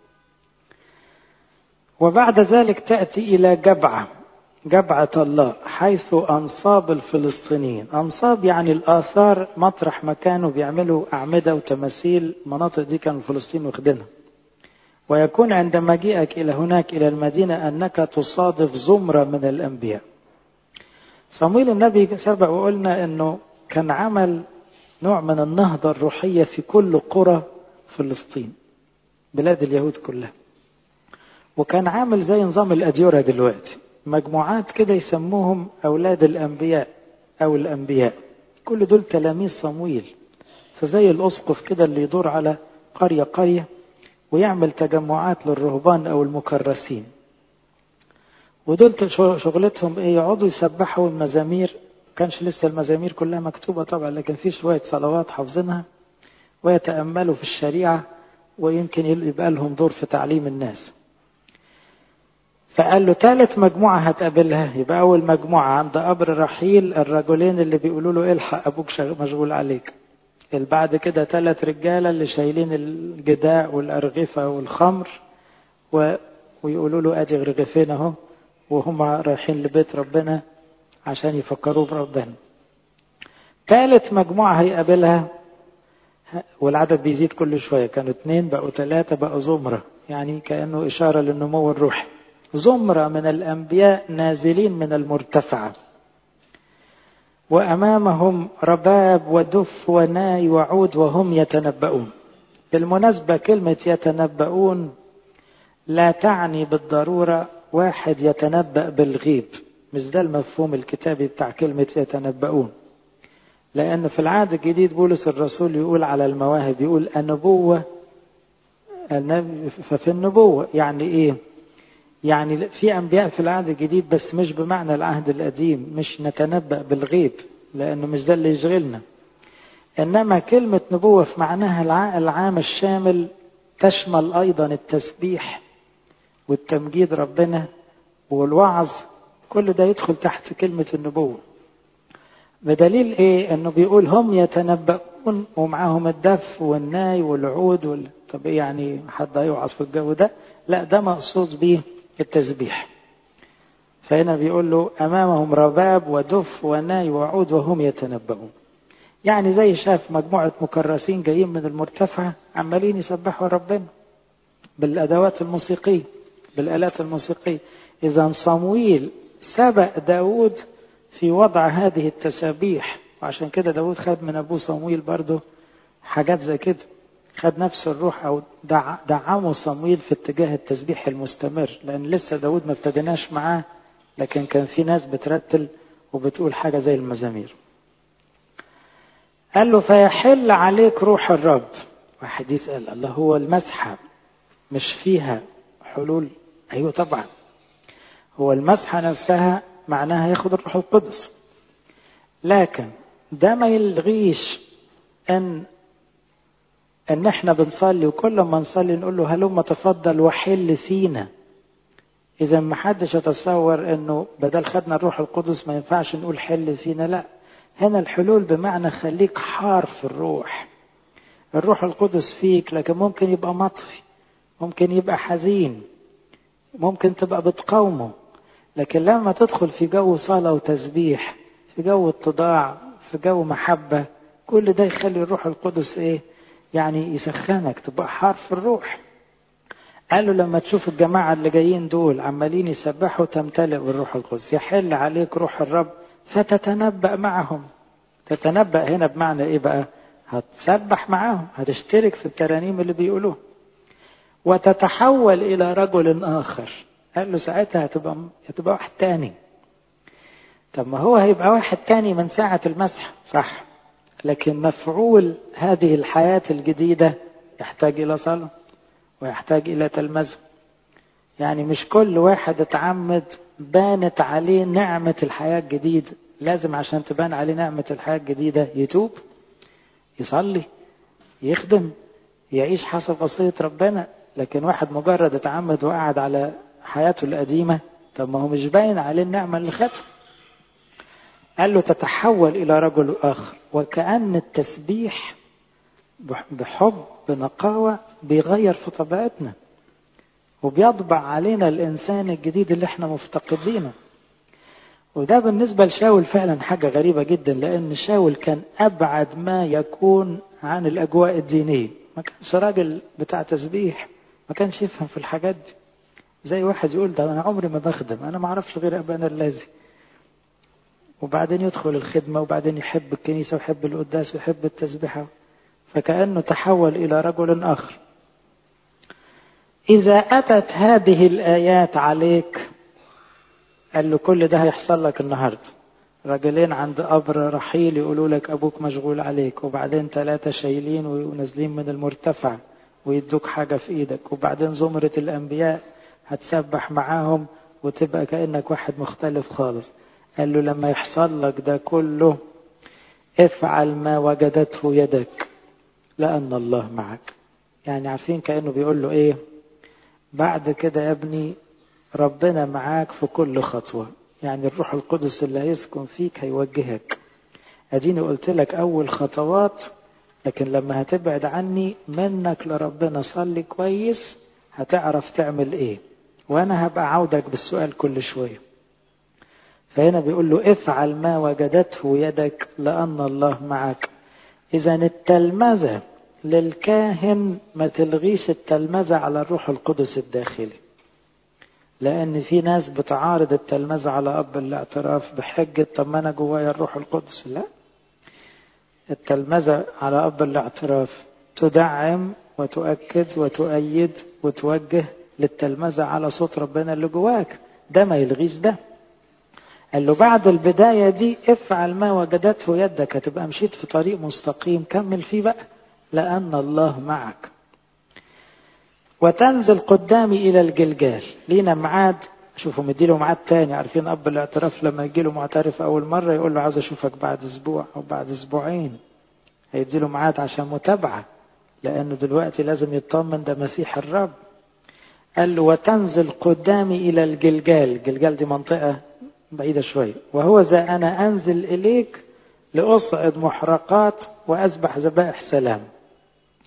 وبعد ذلك تأتي إلى جبعة جبعة الله حيث أنصاب الفلسطينيين أنصاب يعني الآثار مطرح ما كانوا بيعملوا أعمدة وتماثيل المناطق دي كانوا الفلسطين واخدينها ويكون عند مجيئك إلى هناك إلى المدينة أنك تصادف زمرة من الأنبياء صمويل النبي سبق وقلنا أنه كان عمل نوع من النهضة الروحية في كل قرى فلسطين بلاد اليهود كلها وكان عامل زي نظام الأديرة دلوقتي مجموعات كده يسموهم أولاد الأنبياء أو الأنبياء كل دول تلاميذ صمويل فزي الأسقف كده اللي يدور على قرية قرية ويعمل تجمعات للرهبان أو المكرسين ودول شغلتهم ايه يقعدوا يسبحوا المزامير كانش لسه المزامير كلها مكتوبة طبعا لكن في شوية صلوات حافظينها ويتأملوا في الشريعة ويمكن يبقى لهم دور في تعليم الناس فقال له ثالث مجموعة هتقابلها يبقى أول مجموعة عند قبر رحيل الرجلين اللي بيقولوا له الحق أبوك مشغول عليك اللي بعد كده ثلاث رجالة اللي شايلين الجداء والأرغفة والخمر و... ويقولوا له أدي رغيفين أهو وهم رايحين لبيت ربنا عشان يفكروا بربنا ثالث مجموعة هيقابلها والعدد بيزيد كل شوية كانوا اثنين بقوا ثلاثة بقوا زمرة يعني كأنه إشارة للنمو الروحي زمرة من الأنبياء نازلين من المرتفعة وأمامهم رباب ودف وناي وعود وهم يتنبؤون بالمناسبة كلمة يتنبؤون لا تعني بالضرورة واحد يتنبأ بالغيب مش ده المفهوم الكتابي بتاع كلمة يتنبؤون لأن في العهد الجديد بولس الرسول يقول على المواهب يقول النبوة ففي النبوة يعني إيه يعني في أنبياء في العهد الجديد بس مش بمعنى العهد القديم مش نتنبأ بالغيب لأنه مش ده اللي يشغلنا إنما كلمة نبوة في معناها العام الشامل تشمل أيضا التسبيح والتمجيد ربنا والوعظ كل ده يدخل تحت كلمة النبوة بدليل ايه انه بيقول هم يتنبؤون ومعاهم الدف والناي والعود وال... طب ايه يعني حد هيوعظ في الجو ده لا ده مقصود به التسبيح فهنا بيقول له امامهم رباب ودف وناي وعود وهم يتنبؤون يعني زي شاف مجموعة مكرسين جايين من المرتفع عمالين يسبحوا ربنا بالأدوات الموسيقية بالآلات الموسيقية إذا صمويل سبق داود في وضع هذه التسابيح وعشان كده داود خد من أبوه صمويل برضه حاجات زي كده خد نفس الروح أو دع دعمه صمويل في اتجاه التسبيح المستمر لأن لسه داود ما ابتديناش معاه لكن كان في ناس بترتل وبتقول حاجة زي المزامير قال له فيحل عليك روح الرب واحد يسأل الله هو المسحة مش فيها حلول أيوة طبعا هو المسحة نفسها معناها ياخد الروح القدس لكن ده ما يلغيش ان ان احنا بنصلي وكل ما نصلي نقول له هلم تفضل وحل فينا اذا ما حدش يتصور انه بدل خدنا الروح القدس ما ينفعش نقول حل فينا لا هنا الحلول بمعنى خليك حار في الروح الروح القدس فيك لكن ممكن يبقى مطفي ممكن يبقى حزين ممكن تبقى بتقاومه لكن لما تدخل في جو صلاة وتسبيح في جو اتضاع في جو محبة كل ده يخلي الروح القدس ايه يعني يسخنك تبقى حار في الروح قالوا لما تشوف الجماعة اللي جايين دول عمالين يسبحوا تمتلئ بالروح القدس يحل عليك روح الرب فتتنبأ معهم تتنبأ هنا بمعنى ايه بقى هتسبح معاهم هتشترك في الترانيم اللي بيقولوها وتتحول إلى رجل آخر قال له ساعتها هتبقى هتبقى واحد تاني طب ما هو هيبقى واحد تاني من ساعة المسح صح لكن مفعول هذه الحياة الجديدة يحتاج إلى صلاة ويحتاج إلى تلمذة يعني مش كل واحد اتعمد بانت عليه نعمة الحياة الجديدة لازم عشان تبان عليه نعمة الحياة الجديدة يتوب يصلي يخدم يعيش حسب وصية ربنا لكن واحد مجرد اتعمد وقعد على حياته القديمة طب ما هو مش باين عليه النعمة اللي خدها قال له تتحول إلى رجل آخر وكأن التسبيح بحب بنقاوة بيغير في طبيعتنا وبيطبع علينا الإنسان الجديد اللي احنا مفتقدينه وده بالنسبة لشاول فعلا حاجة غريبة جدا لأن شاول كان أبعد ما يكون عن الأجواء الدينية ما كانش راجل بتاع تسبيح ما كانش يفهم في الحاجات دي زي واحد يقول ده أنا عمري ما بخدم أنا ما أعرفش غير أبانا الذي وبعدين يدخل الخدمة وبعدين يحب الكنيسة ويحب القداس ويحب التسبيحة فكأنه تحول إلى رجل آخر إذا أتت هذه الآيات عليك قال له كل ده هيحصل لك النهاردة راجلين عند قبر رحيل يقولوا لك أبوك مشغول عليك وبعدين ثلاثة شايلين ونازلين من المرتفع ويدوك حاجة في إيدك وبعدين زمرة الأنبياء هتسبح معاهم وتبقى كأنك واحد مختلف خالص قال له لما يحصل لك ده كله افعل ما وجدته يدك لأن الله معك يعني عارفين كأنه بيقول له إيه بعد كده يا ابني ربنا معاك في كل خطوة يعني الروح القدس اللي هيسكن فيك هيوجهك أديني قلت لك أول خطوات لكن لما هتبعد عني منك لربنا صلي كويس هتعرف تعمل إيه وأنا هبقى عودك بالسؤال كل شوية فهنا بيقول له افعل ما وجدته يدك لأن الله معك إذا التلمذة للكاهن ما تلغيش التلمذة على الروح القدس الداخلي لأن في ناس بتعارض التلمذة على أب الاعتراف بحجة طب ما أنا جوايا الروح القدس لا التلمذة على أب الاعتراف تدعم وتؤكد وتؤيد وتوجه للتلمذة على صوت ربنا اللي جواك ده ما يلغيش ده قال له بعد البداية دي افعل ما وجدته يدك هتبقى مشيت في طريق مستقيم كمل فيه بقى لأن الله معك وتنزل قدامي إلى الجلجال لينا ميعاد شوفوا مديله ميعاد تاني عارفين أب الاعتراف لما يجي له معترف أول مرة يقول له عاوز أشوفك بعد أسبوع أو بعد أسبوعين هيديله ميعاد عشان متابعة لأنه دلوقتي لازم يطمن ده مسيح الرب قال له وتنزل قدامي إلى الجلجال الجلجال دي منطقة بعيدة شوية وهو ذا أنا أنزل إليك لأصعد محرقات وأذبح ذبائح سلام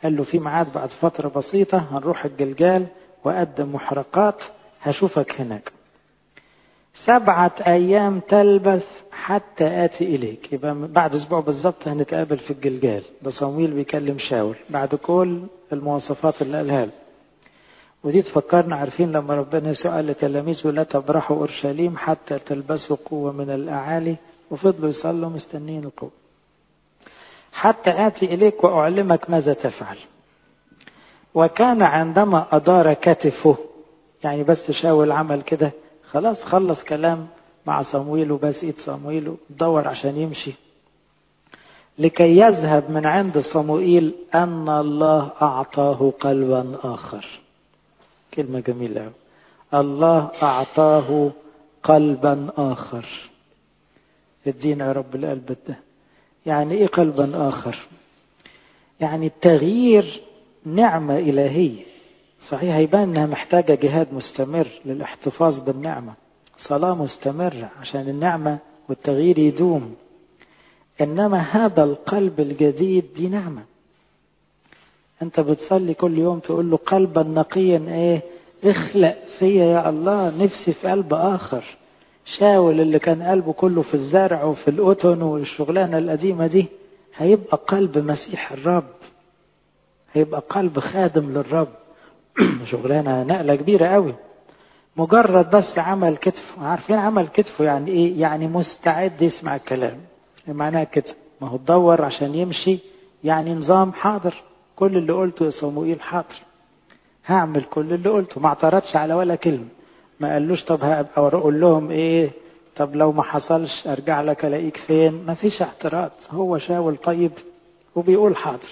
قال له في ميعاد بعد فترة بسيطة هنروح الجلجال وأقدم محرقات هشوفك هناك سبعة أيام تلبث حتى آتي إليك يبقى بعد أسبوع بالظبط هنتقابل في الجلجال ده صمويل بيكلم شاول بعد كل المواصفات اللي قالها له ودي تفكرنا عارفين لما ربنا يسوع قال لتلاميذه لا تبرحوا أورشليم حتى تلبسوا قوة من الأعالي وفضلوا يصلوا مستنين القوة حتى آتي إليك وأعلمك ماذا تفعل وكان عندما أدار كتفه يعني بس شاول عمل كده خلاص خلص كلام مع صمويل وبس ايد صمويل ودور عشان يمشي لكي يذهب من عند صموئيل أن الله أعطاه قلبا آخر كلمة جميلة الله أعطاه قلبا آخر ادينا يا رب القلب ده يعني ايه قلبا آخر يعني التغيير نعمة إلهية صحيح هيبان انها محتاجة جهاد مستمر للاحتفاظ بالنعمة صلاة مستمرة عشان النعمة والتغيير يدوم انما هذا القلب الجديد دي نعمة انت بتصلي كل يوم تقول له قلبا نقيا ايه اخلق فيا يا الله نفسي في قلب اخر شاول اللي كان قلبه كله في الزرع وفي القطن والشغلانة القديمة دي هيبقى قلب مسيح الرب هيبقى قلب خادم للرب شغلانة نقلة كبيرة قوي مجرد بس عمل كتفه عارفين عمل كتفه يعني ايه يعني مستعد يسمع الكلام معناها كده ما هو تدور عشان يمشي يعني نظام حاضر كل اللي قلته يا صموئيل حاضر هعمل كل اللي قلته ما اعترضش على ولا كلمة ما قالوش طب هبقى اقول لهم ايه طب لو ما حصلش ارجع لك الاقيك فين ما فيش اعتراض هو شاول طيب وبيقول حاضر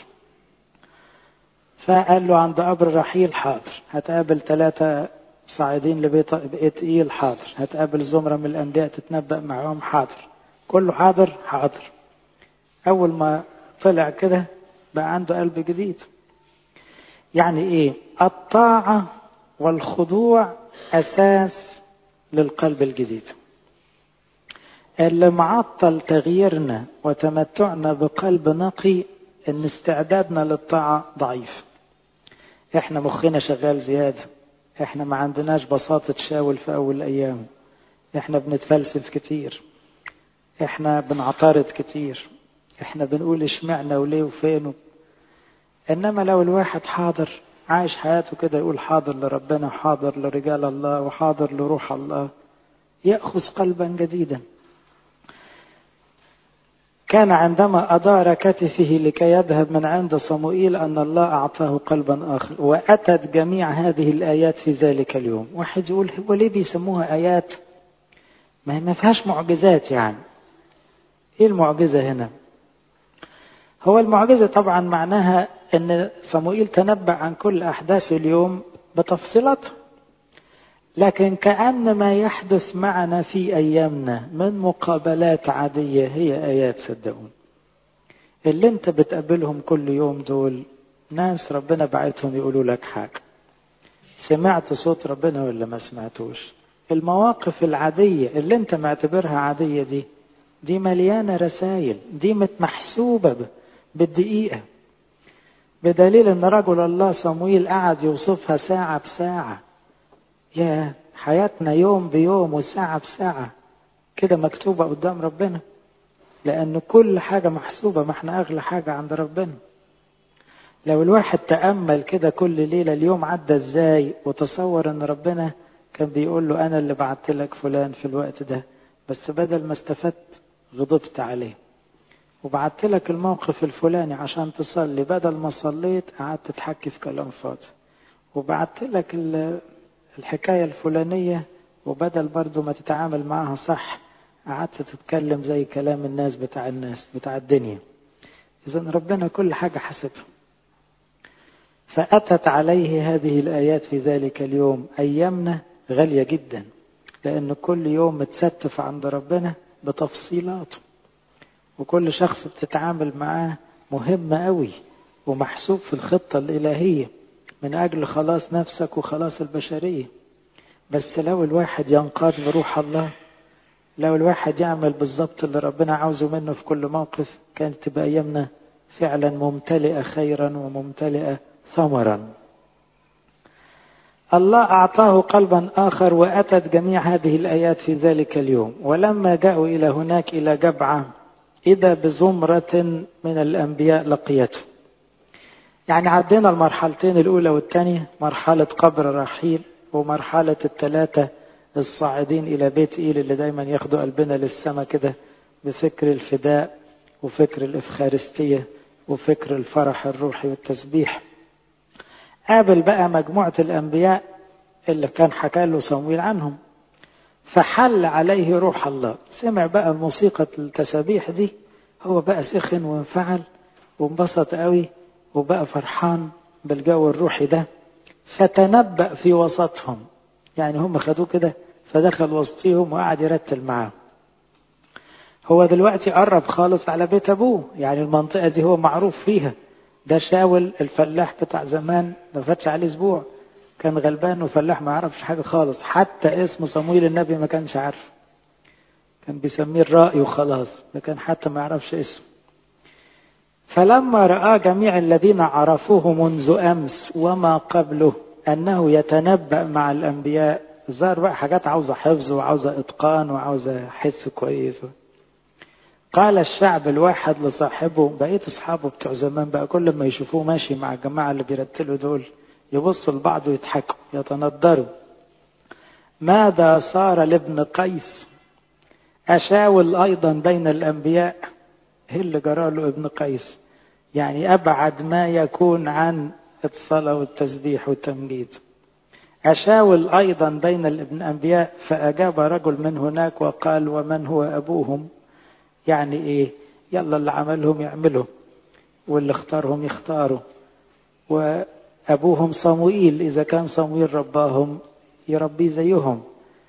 فقال له عند قبر رحيل حاضر هتقابل ثلاثة صاعدين لبيت بيت ايل حاضر هتقابل زمرة من الأنبياء تتنبأ معهم حاضر كله حاضر حاضر أول ما طلع كده بقى عنده قلب جديد يعني ايه الطاعة والخضوع أساس للقلب الجديد اللي معطل تغييرنا وتمتعنا بقلب نقي ان استعدادنا للطاعة ضعيف احنا مخنا شغال زيادة احنا ما عندناش بساطة شاول في اول الايام احنا بنتفلسف كتير احنا بنعترض كتير احنا بنقول اشمعنا وليه وفين انما لو الواحد حاضر عايش حياته كده يقول حاضر لربنا حاضر لرجال الله وحاضر لروح الله يأخذ قلبا جديدا كان عندما أدار كتفه لكي يذهب من عند صموئيل أن الله أعطاه قلبا آخر وأتت جميع هذه الآيات في ذلك اليوم واحد يقول هو ليه بيسموها آيات ما هي ما فيهاش معجزات يعني إيه المعجزة هنا هو المعجزة طبعا معناها أن صموئيل تنبأ عن كل أحداث اليوم بتفصيلاتها لكن كأن ما يحدث معنا في أيامنا من مقابلات عادية هي آيات صدقون اللي انت بتقابلهم كل يوم دول ناس ربنا بعتهم يقولوا لك حاجة سمعت صوت ربنا ولا ما سمعتوش المواقف العادية اللي انت معتبرها عادية دي دي مليانة رسائل دي محسوبة بالدقيقة بدليل ان رجل الله صمويل قعد يوصفها ساعة بساعة يا حياتنا يوم بيوم وساعة بساعة كده مكتوبة قدام ربنا لأن كل حاجة محسوبة ما احنا أغلى حاجة عند ربنا لو الواحد تأمل كده كل ليلة اليوم عدى ازاي وتصور ان ربنا كان بيقول له أنا اللي بعت لك فلان في الوقت ده بس بدل ما استفدت غضبت عليه وبعت لك الموقف الفلاني عشان تصلي بدل ما صليت قعدت تحكي في كلام فاضي وبعت لك الحكاية الفلانية وبدل برضو ما تتعامل معها صح قعدت تتكلم زي كلام الناس بتاع الناس بتاع الدنيا إذا ربنا كل حاجة حسبها فأتت عليه هذه الآيات في ذلك اليوم أيامنا غالية جدا لأن كل يوم متستف عند ربنا بتفصيلاته وكل شخص بتتعامل معاه مهم قوي ومحسوب في الخطة الإلهية من أجل خلاص نفسك وخلاص البشرية بس لو الواحد ينقاد لروح الله لو الواحد يعمل بالظبط اللي ربنا عاوزه منه في كل موقف كانت تبقى أيامنا فعلا ممتلئة خيرا وممتلئة ثمرا الله أعطاه قلبا آخر وأتت جميع هذه الآيات في ذلك اليوم ولما جاءوا إلى هناك إلى جبعة إذا بزمرة من الأنبياء لقيته يعني عدينا المرحلتين الأولى والثانية مرحلة قبر رحيل ومرحلة الثلاثة الصاعدين إلى بيت إيل اللي دايما ياخدوا قلبنا للسماء كده بفكر الفداء وفكر الإفخارستية وفكر الفرح الروحي والتسبيح قابل بقى مجموعة الأنبياء اللي كان حكى له صمويل عنهم فحل عليه روح الله سمع بقى موسيقى التسابيح دي هو بقى سخن وانفعل وانبسط قوي وبقى فرحان بالجو الروحي ده فتنبأ في وسطهم يعني هم خدوه كده فدخل وسطيهم وقعد يرتل معاهم هو دلوقتي قرب خالص على بيت ابوه يعني المنطقه دي هو معروف فيها ده شاول الفلاح بتاع زمان ما فاتش عليه اسبوع كان غلبان وفلاح ما يعرفش حاجه خالص حتى اسم صمويل النبي ما كانش عارف كان بيسميه الرأي وخلاص لكن حتى ما يعرفش اسمه فلما رأى جميع الذين عرفوه منذ أمس وما قبله أنه يتنبأ مع الأنبياء ظهر بقى حاجات عاوزة حفظ وعاوزة إتقان وعاوزة حس كويس قال الشعب الواحد لصاحبه بقيت أصحابه بتوع زمان بقى كل ما يشوفوه ماشي مع الجماعة اللي بيرتلوا دول يبصوا لبعض ويضحكوا يتندروا ماذا صار لابن قيس أشاول أيضا بين الأنبياء ايه اللي جرى له ابن قيس يعني أبعد ما يكون عن الصلاة والتسبيح والتمجيد أشاول أيضا بين الأنبياء فأجاب رجل من هناك وقال ومن هو أبوهم يعني إيه يلا اللي عملهم يعملوا واللي اختارهم يختاروا وأبوهم صموئيل إذا كان صموئيل رباهم يربي زيهم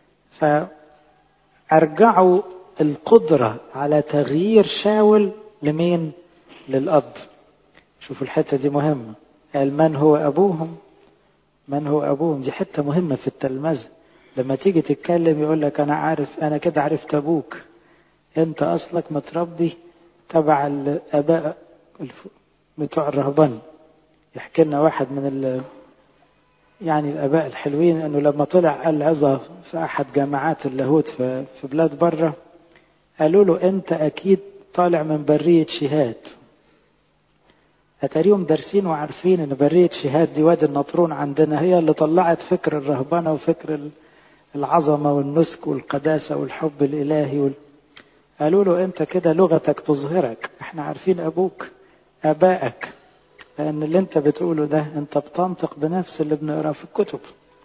فأرجعوا القدرة على تغيير شاول لمين للأب شوفوا الحتة دي مهمة قال من هو أبوهم من هو أبوهم دي حتة مهمة في التلمذة لما تيجي تتكلم يقول لك أنا عارف أنا كده عرفت أبوك أنت أصلك متربي تبع الآباء بتوع الرهبان يحكي لنا واحد من ال يعني الآباء الحلوين أنه لما طلع قال عظة في أحد جامعات اللاهوت في بلاد بره قالوا له أنت أكيد طالع من برية شهاد أتاريهم دارسين وعارفين أن برية شهاد دي وادي النطرون عندنا هي اللي طلعت فكر الرهبنة وفكر العظمة والنسك والقداسة والحب الإلهي وال... قالوا له أنت كده لغتك تظهرك احنا عارفين أبوك آبائك لأن اللي أنت بتقوله ده أنت بتنطق بنفس اللي بنقراه في الكتب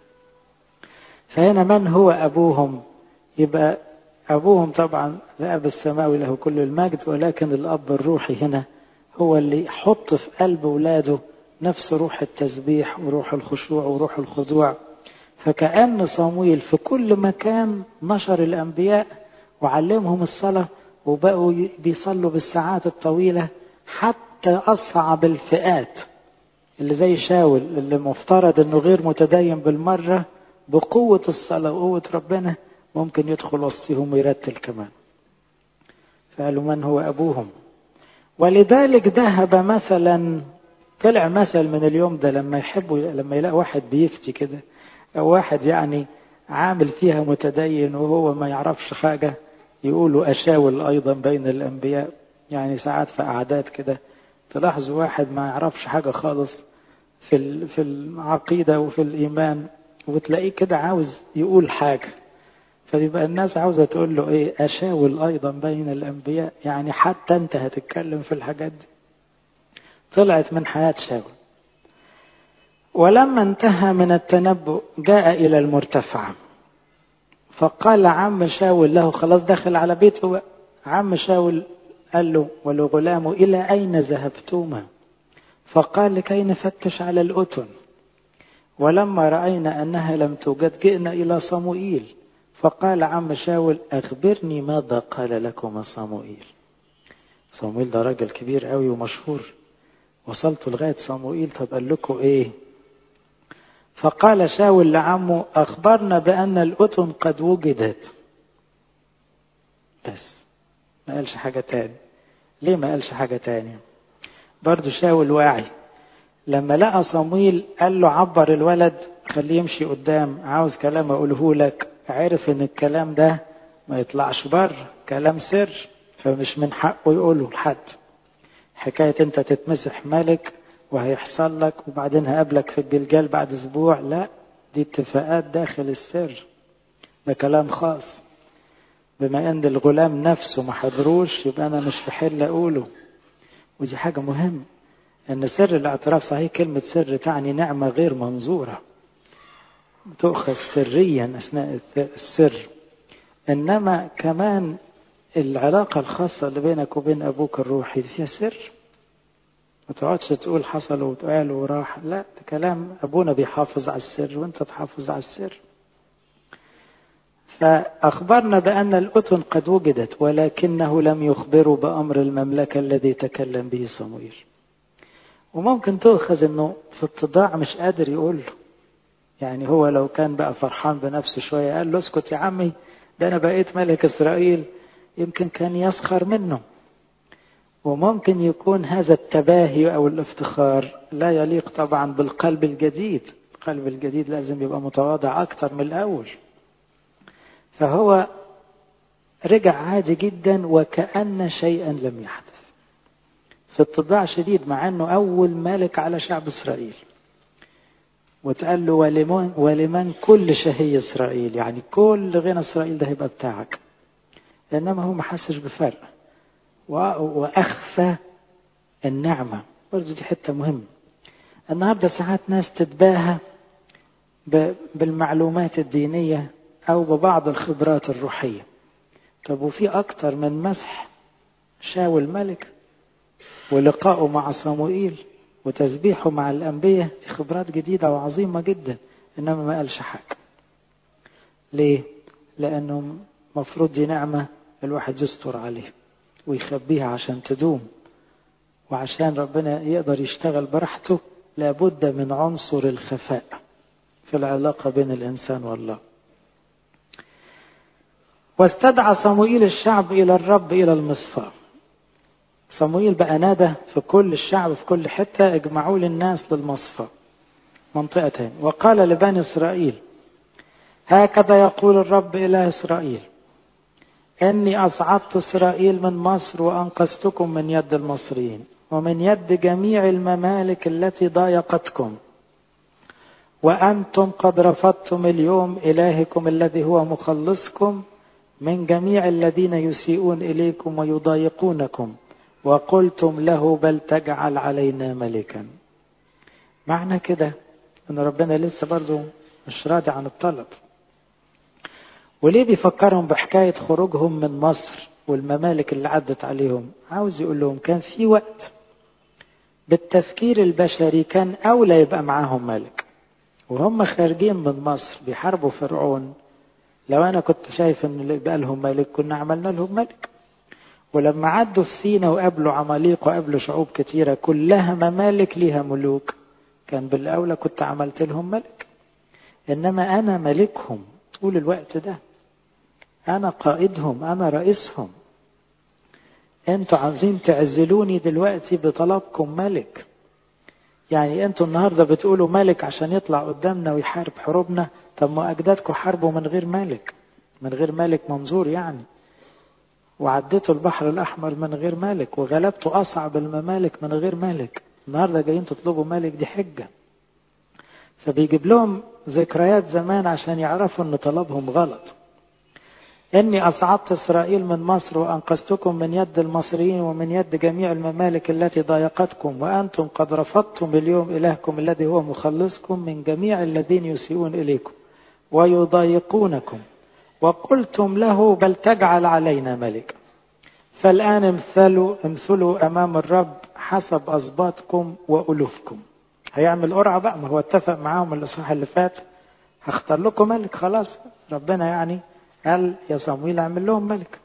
فهنا من هو أبوهم يبقى أبوهم طبعا الأب السماوي له كل المجد ولكن الأب الروحي هنا هو اللي يحط في قلب ولاده نفس روح التسبيح وروح الخشوع وروح الخضوع فكأن صمويل في كل مكان نشر الأنبياء وعلمهم الصلاة وبقوا بيصلوا بالساعات الطويلة حتى أصعب الفئات اللي زي شاول اللي مفترض انه غير متدين بالمرة بقوة الصلاة وقوة ربنا ممكن يدخل وسطهم ويرتل كمان فقالوا من هو أبوهم ولذلك ذهب مثلا طلع مثل من اليوم ده لما يحبوا لما يلاقي واحد بيفتي كده أو واحد يعني عامل فيها متدين وهو ما يعرفش حاجة يقولوا أشاول أيضا بين الأنبياء يعني ساعات في أعداد كده تلاحظوا واحد ما يعرفش حاجة خالص في في العقيدة وفي الإيمان وتلاقيه كده عاوز يقول حاجة فيبقى الناس عاوزة تقول له إيه أشاول أيضا بين الأنبياء يعني حتى أنت هتتكلم في الحاجات دي طلعت من حياة شاول ولما انتهى من التنبؤ جاء إلى المرتفع فقال عم شاول له خلاص دخل على بيته عم شاول قال له ولغلامه إلى أين ذهبتما فقال لكي نفتش على الأتن ولما رأينا أنها لم توجد جئنا إلى صموئيل فقال عم شاول أخبرني ماذا قال لكم صموئيل صموئيل ده راجل كبير قوي ومشهور وصلت لغاية صموئيل طب قال لكم إيه فقال شاول لعمه أخبرنا بأن الأتن قد وجدت بس ما قالش حاجة تاني ليه ما قالش حاجة تاني برضه شاول واعي لما لقى صمويل قال له عبر الولد خليه يمشي قدام عاوز كلام اقوله لك عرف ان الكلام ده ما يطلعش بره كلام سر فمش من حقه يقوله لحد حكاية انت تتمسح ملك وهيحصل لك وبعدين هقابلك في الجلجال بعد اسبوع لا دي اتفاقات داخل السر ده كلام خاص بما ان الغلام نفسه ما حضروش يبقى انا مش في حل اقوله ودي حاجة مهمة ان سر الاعتراف صحيح كلمة سر تعني نعمة غير منظورة تؤخذ سريا اثناء السر انما كمان العلاقة الخاصة اللي بينك وبين ابوك الروحي فيها سر ما تقعدش تقول حصل وتقال وراح لا ده كلام ابونا بيحافظ على السر وانت تحافظ على السر فأخبرنا بأن الأتن قد وجدت ولكنه لم يخبروا بأمر المملكة الذي تكلم به صمويل وممكن تؤخذ أنه في اتضاع مش قادر يقول له يعني هو لو كان بقى فرحان بنفسه شوية قال له اسكت يا عمي ده أنا بقيت ملك إسرائيل يمكن كان يسخر منه وممكن يكون هذا التباهي أو الافتخار لا يليق طبعا بالقلب الجديد القلب الجديد لازم يبقى متواضع أكتر من الأول فهو رجع عادي جدا وكأن شيئا لم يحدث في اتضاع شديد مع انه اول ملك على شعب اسرائيل وتقال له ولمن, ولمن كل شهي اسرائيل يعني كل غنى اسرائيل ده هيبقى بتاعك انما هو ما حسش بفرق واخفى النعمه برضه دي حته مهمه النهارده ساعات ناس تتباهى بالمعلومات الدينيه أو ببعض الخبرات الروحية طب وفي أكتر من مسح شاول الملك ولقائه مع صموئيل وتسبيحه مع الأنبياء دي خبرات جديدة وعظيمة جدا إنما ما قالش حاجة ليه؟ لأنه مفروض دي نعمة الواحد يستر عليها ويخبيها عشان تدوم وعشان ربنا يقدر يشتغل براحته لابد من عنصر الخفاء في العلاقة بين الإنسان والله واستدعى صموئيل الشعب إلى الرب إلى المصفى صموئيل بقى نادى في كل الشعب في كل حتة اجمعوا لي الناس للمصفى منطقة تاني وقال لبني إسرائيل هكذا يقول الرب إله إسرائيل إني أصعدت إسرائيل من مصر وأنقذتكم من يد المصريين ومن يد جميع الممالك التي ضايقتكم وأنتم قد رفضتم اليوم إلهكم الذي هو مخلصكم من جميع الذين يسيئون إليكم ويضايقونكم وقلتم له بل تجعل علينا ملكا معنى كده ان ربنا لسه برضه مش راضي عن الطلب وليه بيفكرهم بحكاية خروجهم من مصر والممالك اللي عدت عليهم عاوز يقول لهم كان في وقت بالتفكير البشري كان أولى يبقى معاهم ملك وهم خارجين من مصر بيحاربوا فرعون لو أنا كنت شايف إن اللي يبقى لهم ملك كنا عملنا لهم ملك ولما عدوا في سينا وقابلوا عماليق وقابلوا شعوب كتيرة كلها ممالك ليها ملوك كان بالأولى كنت عملت لهم ملك إنما أنا ملكهم طول الوقت ده أنا قائدهم أنا رئيسهم أنتوا عاوزين تعزلوني دلوقتي بطلبكم ملك يعني أنتوا النهاردة بتقولوا ملك عشان يطلع قدامنا ويحارب حروبنا طب ما أجدادكم حاربوا من غير ملك من غير ملك منظور يعني وعديتوا البحر الأحمر من غير ملك وغلبتوا أصعب الممالك من غير ملك النهاردة جايين تطلبوا ملك دي حجة فبيجيب لهم ذكريات زمان عشان يعرفوا ان طلبهم غلط اني اصعدت اسرائيل من مصر وانقذتكم من يد المصريين ومن يد جميع الممالك التي ضايقتكم وانتم قد رفضتم اليوم الهكم الذي هو مخلصكم من جميع الذين يسيئون اليكم ويضايقونكم وقلتم له بل تجعل علينا ملك فالان امثلوا امثلوا امام الرب حسب اسباطكم والوفكم هيعمل قرعه بقى ما هو اتفق معاهم الاصحاح اللي فات هختار لكم ملك خلاص ربنا يعني قال يا صمويل اعمل لهم ملك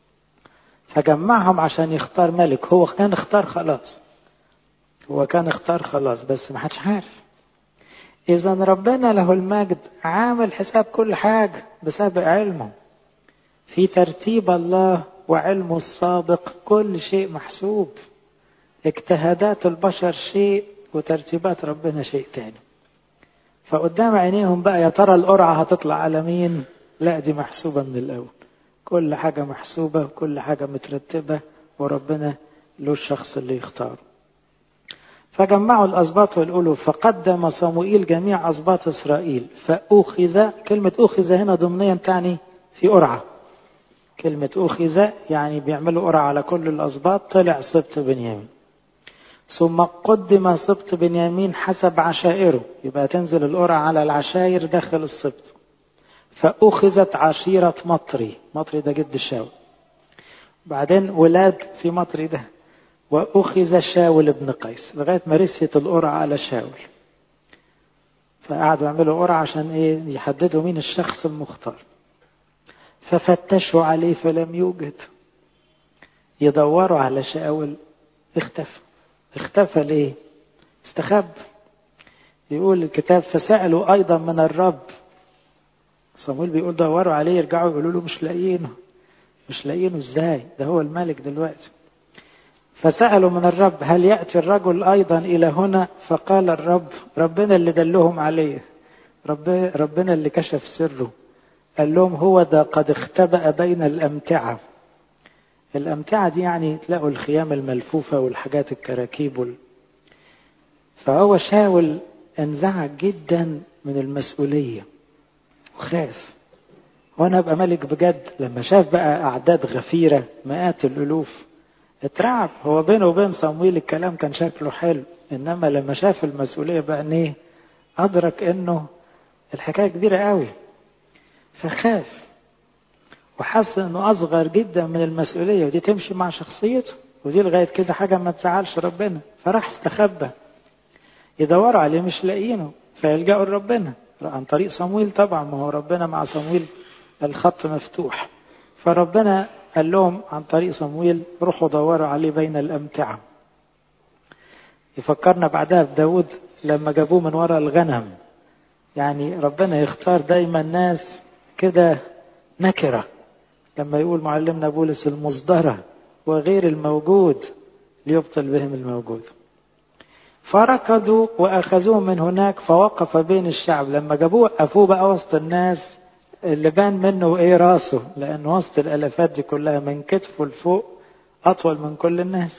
فجمعهم عشان يختار ملك هو كان اختار خلاص هو كان اختار خلاص بس ما حدش عارف اذا ربنا له المجد عامل حساب كل حاجه بسبب علمه في ترتيب الله وعلمه السابق كل شيء محسوب اجتهادات البشر شيء وترتيبات ربنا شيء تاني فقدام عينيهم بقى يا ترى القرعة هتطلع على مين لا دي محسوبة من الأول كل حاجة محسوبة وكل حاجة مترتبة وربنا له الشخص اللي يختاره فجمعوا الأسباط والألوف فقدم صموئيل جميع أسباط إسرائيل فأخذ كلمة أخذ هنا ضمنيا تعني في قرعة كلمة أخذ يعني بيعملوا قرعة على كل الأسباط طلع سبط بنيامين ثم قدم سبط بنيامين حسب عشائره يبقى تنزل القرعة على العشائر داخل السبط فأخذت عشيرة مطري مطري ده جد شاول بعدين ولاد في مطري ده وأخذ شاول بن قيس لغاية ما رست القرعة على شاول فقعدوا يعملوا قرعة عشان ايه يحددوا مين الشخص المختار ففتشوا عليه فلم يوجد يدوروا على شاول اختفى اختفى ليه استخب يقول الكتاب فسألوا أيضا من الرب صمويل بيقول دوروا عليه يرجعوا يقولوا له مش لاقيينه مش لاقيينه ازاي ده هو الملك دلوقتي فسألوا من الرب هل يأتي الرجل أيضا إلى هنا فقال الرب ربنا اللي دلهم عليه رب ربنا اللي كشف سره قال لهم هو ده قد اختبأ بين الأمتعة الأمتعة دي يعني تلاقوا الخيام الملفوفة والحاجات الكراكيب وال... فهو شاول انزعج جدا من المسؤولية وخاف وانا ابقى ملك بجد لما شاف بقى اعداد غفيرة مئات الالوف اترعب هو بينه وبين صمويل الكلام كان شكله حلو انما لما شاف المسؤولية بقى ايه ادرك انه الحكاية كبيرة قوي فخاف وحس انه اصغر جدا من المسؤولية ودي تمشي مع شخصيته ودي لغاية كده حاجة ما تزعلش ربنا فراح استخبى يدوروا عليه مش لاقيينه فيلجأوا لربنا عن طريق صمويل طبعا ما هو ربنا مع صمويل الخط مفتوح فربنا قال لهم عن طريق صمويل روحوا دوروا عليه بين الأمتعة يفكرنا بعدها بداود لما جابوه من وراء الغنم يعني ربنا يختار دايما ناس كده نكرة لما يقول معلمنا بولس المصدرة وغير الموجود ليبطل بهم الموجود فركضوا واخذوه من هناك فوقف بين الشعب لما جابوه وقفوه بقى وسط الناس اللي بان منه ايه راسه لان وسط الالافات دي كلها من كتفه لفوق اطول من كل الناس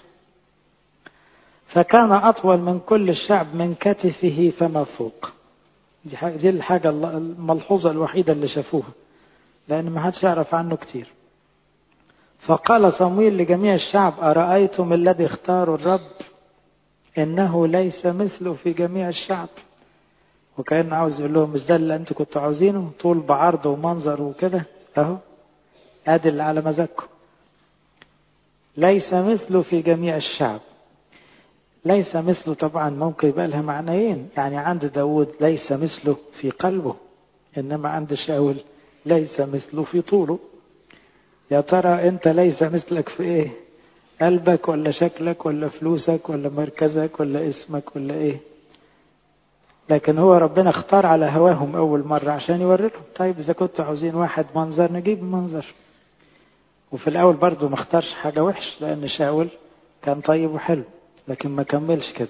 فكان اطول من كل الشعب من كتفه فما فوق دي, حاجة دي الحاجة الملحوظة الوحيدة اللي شافوها لأن ما حدش يعرف عنه كتير فقال صمويل لجميع الشعب أرأيتم الذي اختاروا الرب إنه ليس مثله في جميع الشعب وكان عاوز يقول لهم مش ده اللي انتوا كنتوا عاوزينه طول بعرض ومنظر وكده اهو ادي اللي على مزاجكم ليس مثله في جميع الشعب ليس مثله طبعا ممكن يبقى لها معنيين يعني عند داود ليس مثله في قلبه انما عند شاول ليس مثله في طوله يا ترى انت ليس مثلك في ايه قلبك ولا شكلك ولا فلوسك ولا مركزك ولا اسمك ولا ايه لكن هو ربنا اختار على هواهم اول مرة عشان يوري لهم طيب اذا كنتوا عاوزين واحد منظر نجيب منظر وفي الاول برضه ما اختارش حاجة وحش لان شاول كان طيب وحلو لكن ما كملش كده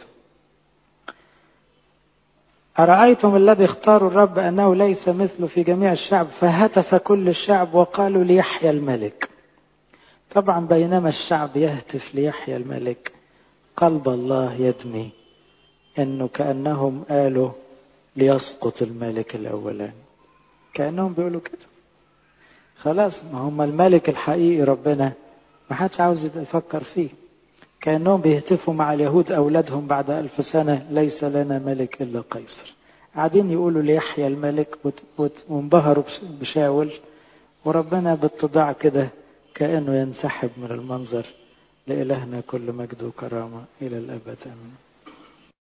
أرأيتم الذي اختاروا الرب أنه ليس مثله في جميع الشعب فهتف كل الشعب وقالوا ليحيى الملك طبعا بينما الشعب يهتف ليحيى الملك قلب الله يدمي انه كانهم قالوا ليسقط الملك الاولاني كانهم بيقولوا كده خلاص ما هم الملك الحقيقي ربنا ما حدش عاوز يفكر فيه كانهم بيهتفوا مع اليهود اولادهم بعد الف سنه ليس لنا ملك الا قيصر قاعدين يقولوا ليحيى الملك وانبهروا بشاول وربنا باتضاع كده كانه ينسحب من المنظر لإلهنا كل مجد وكرامه الى الابد امين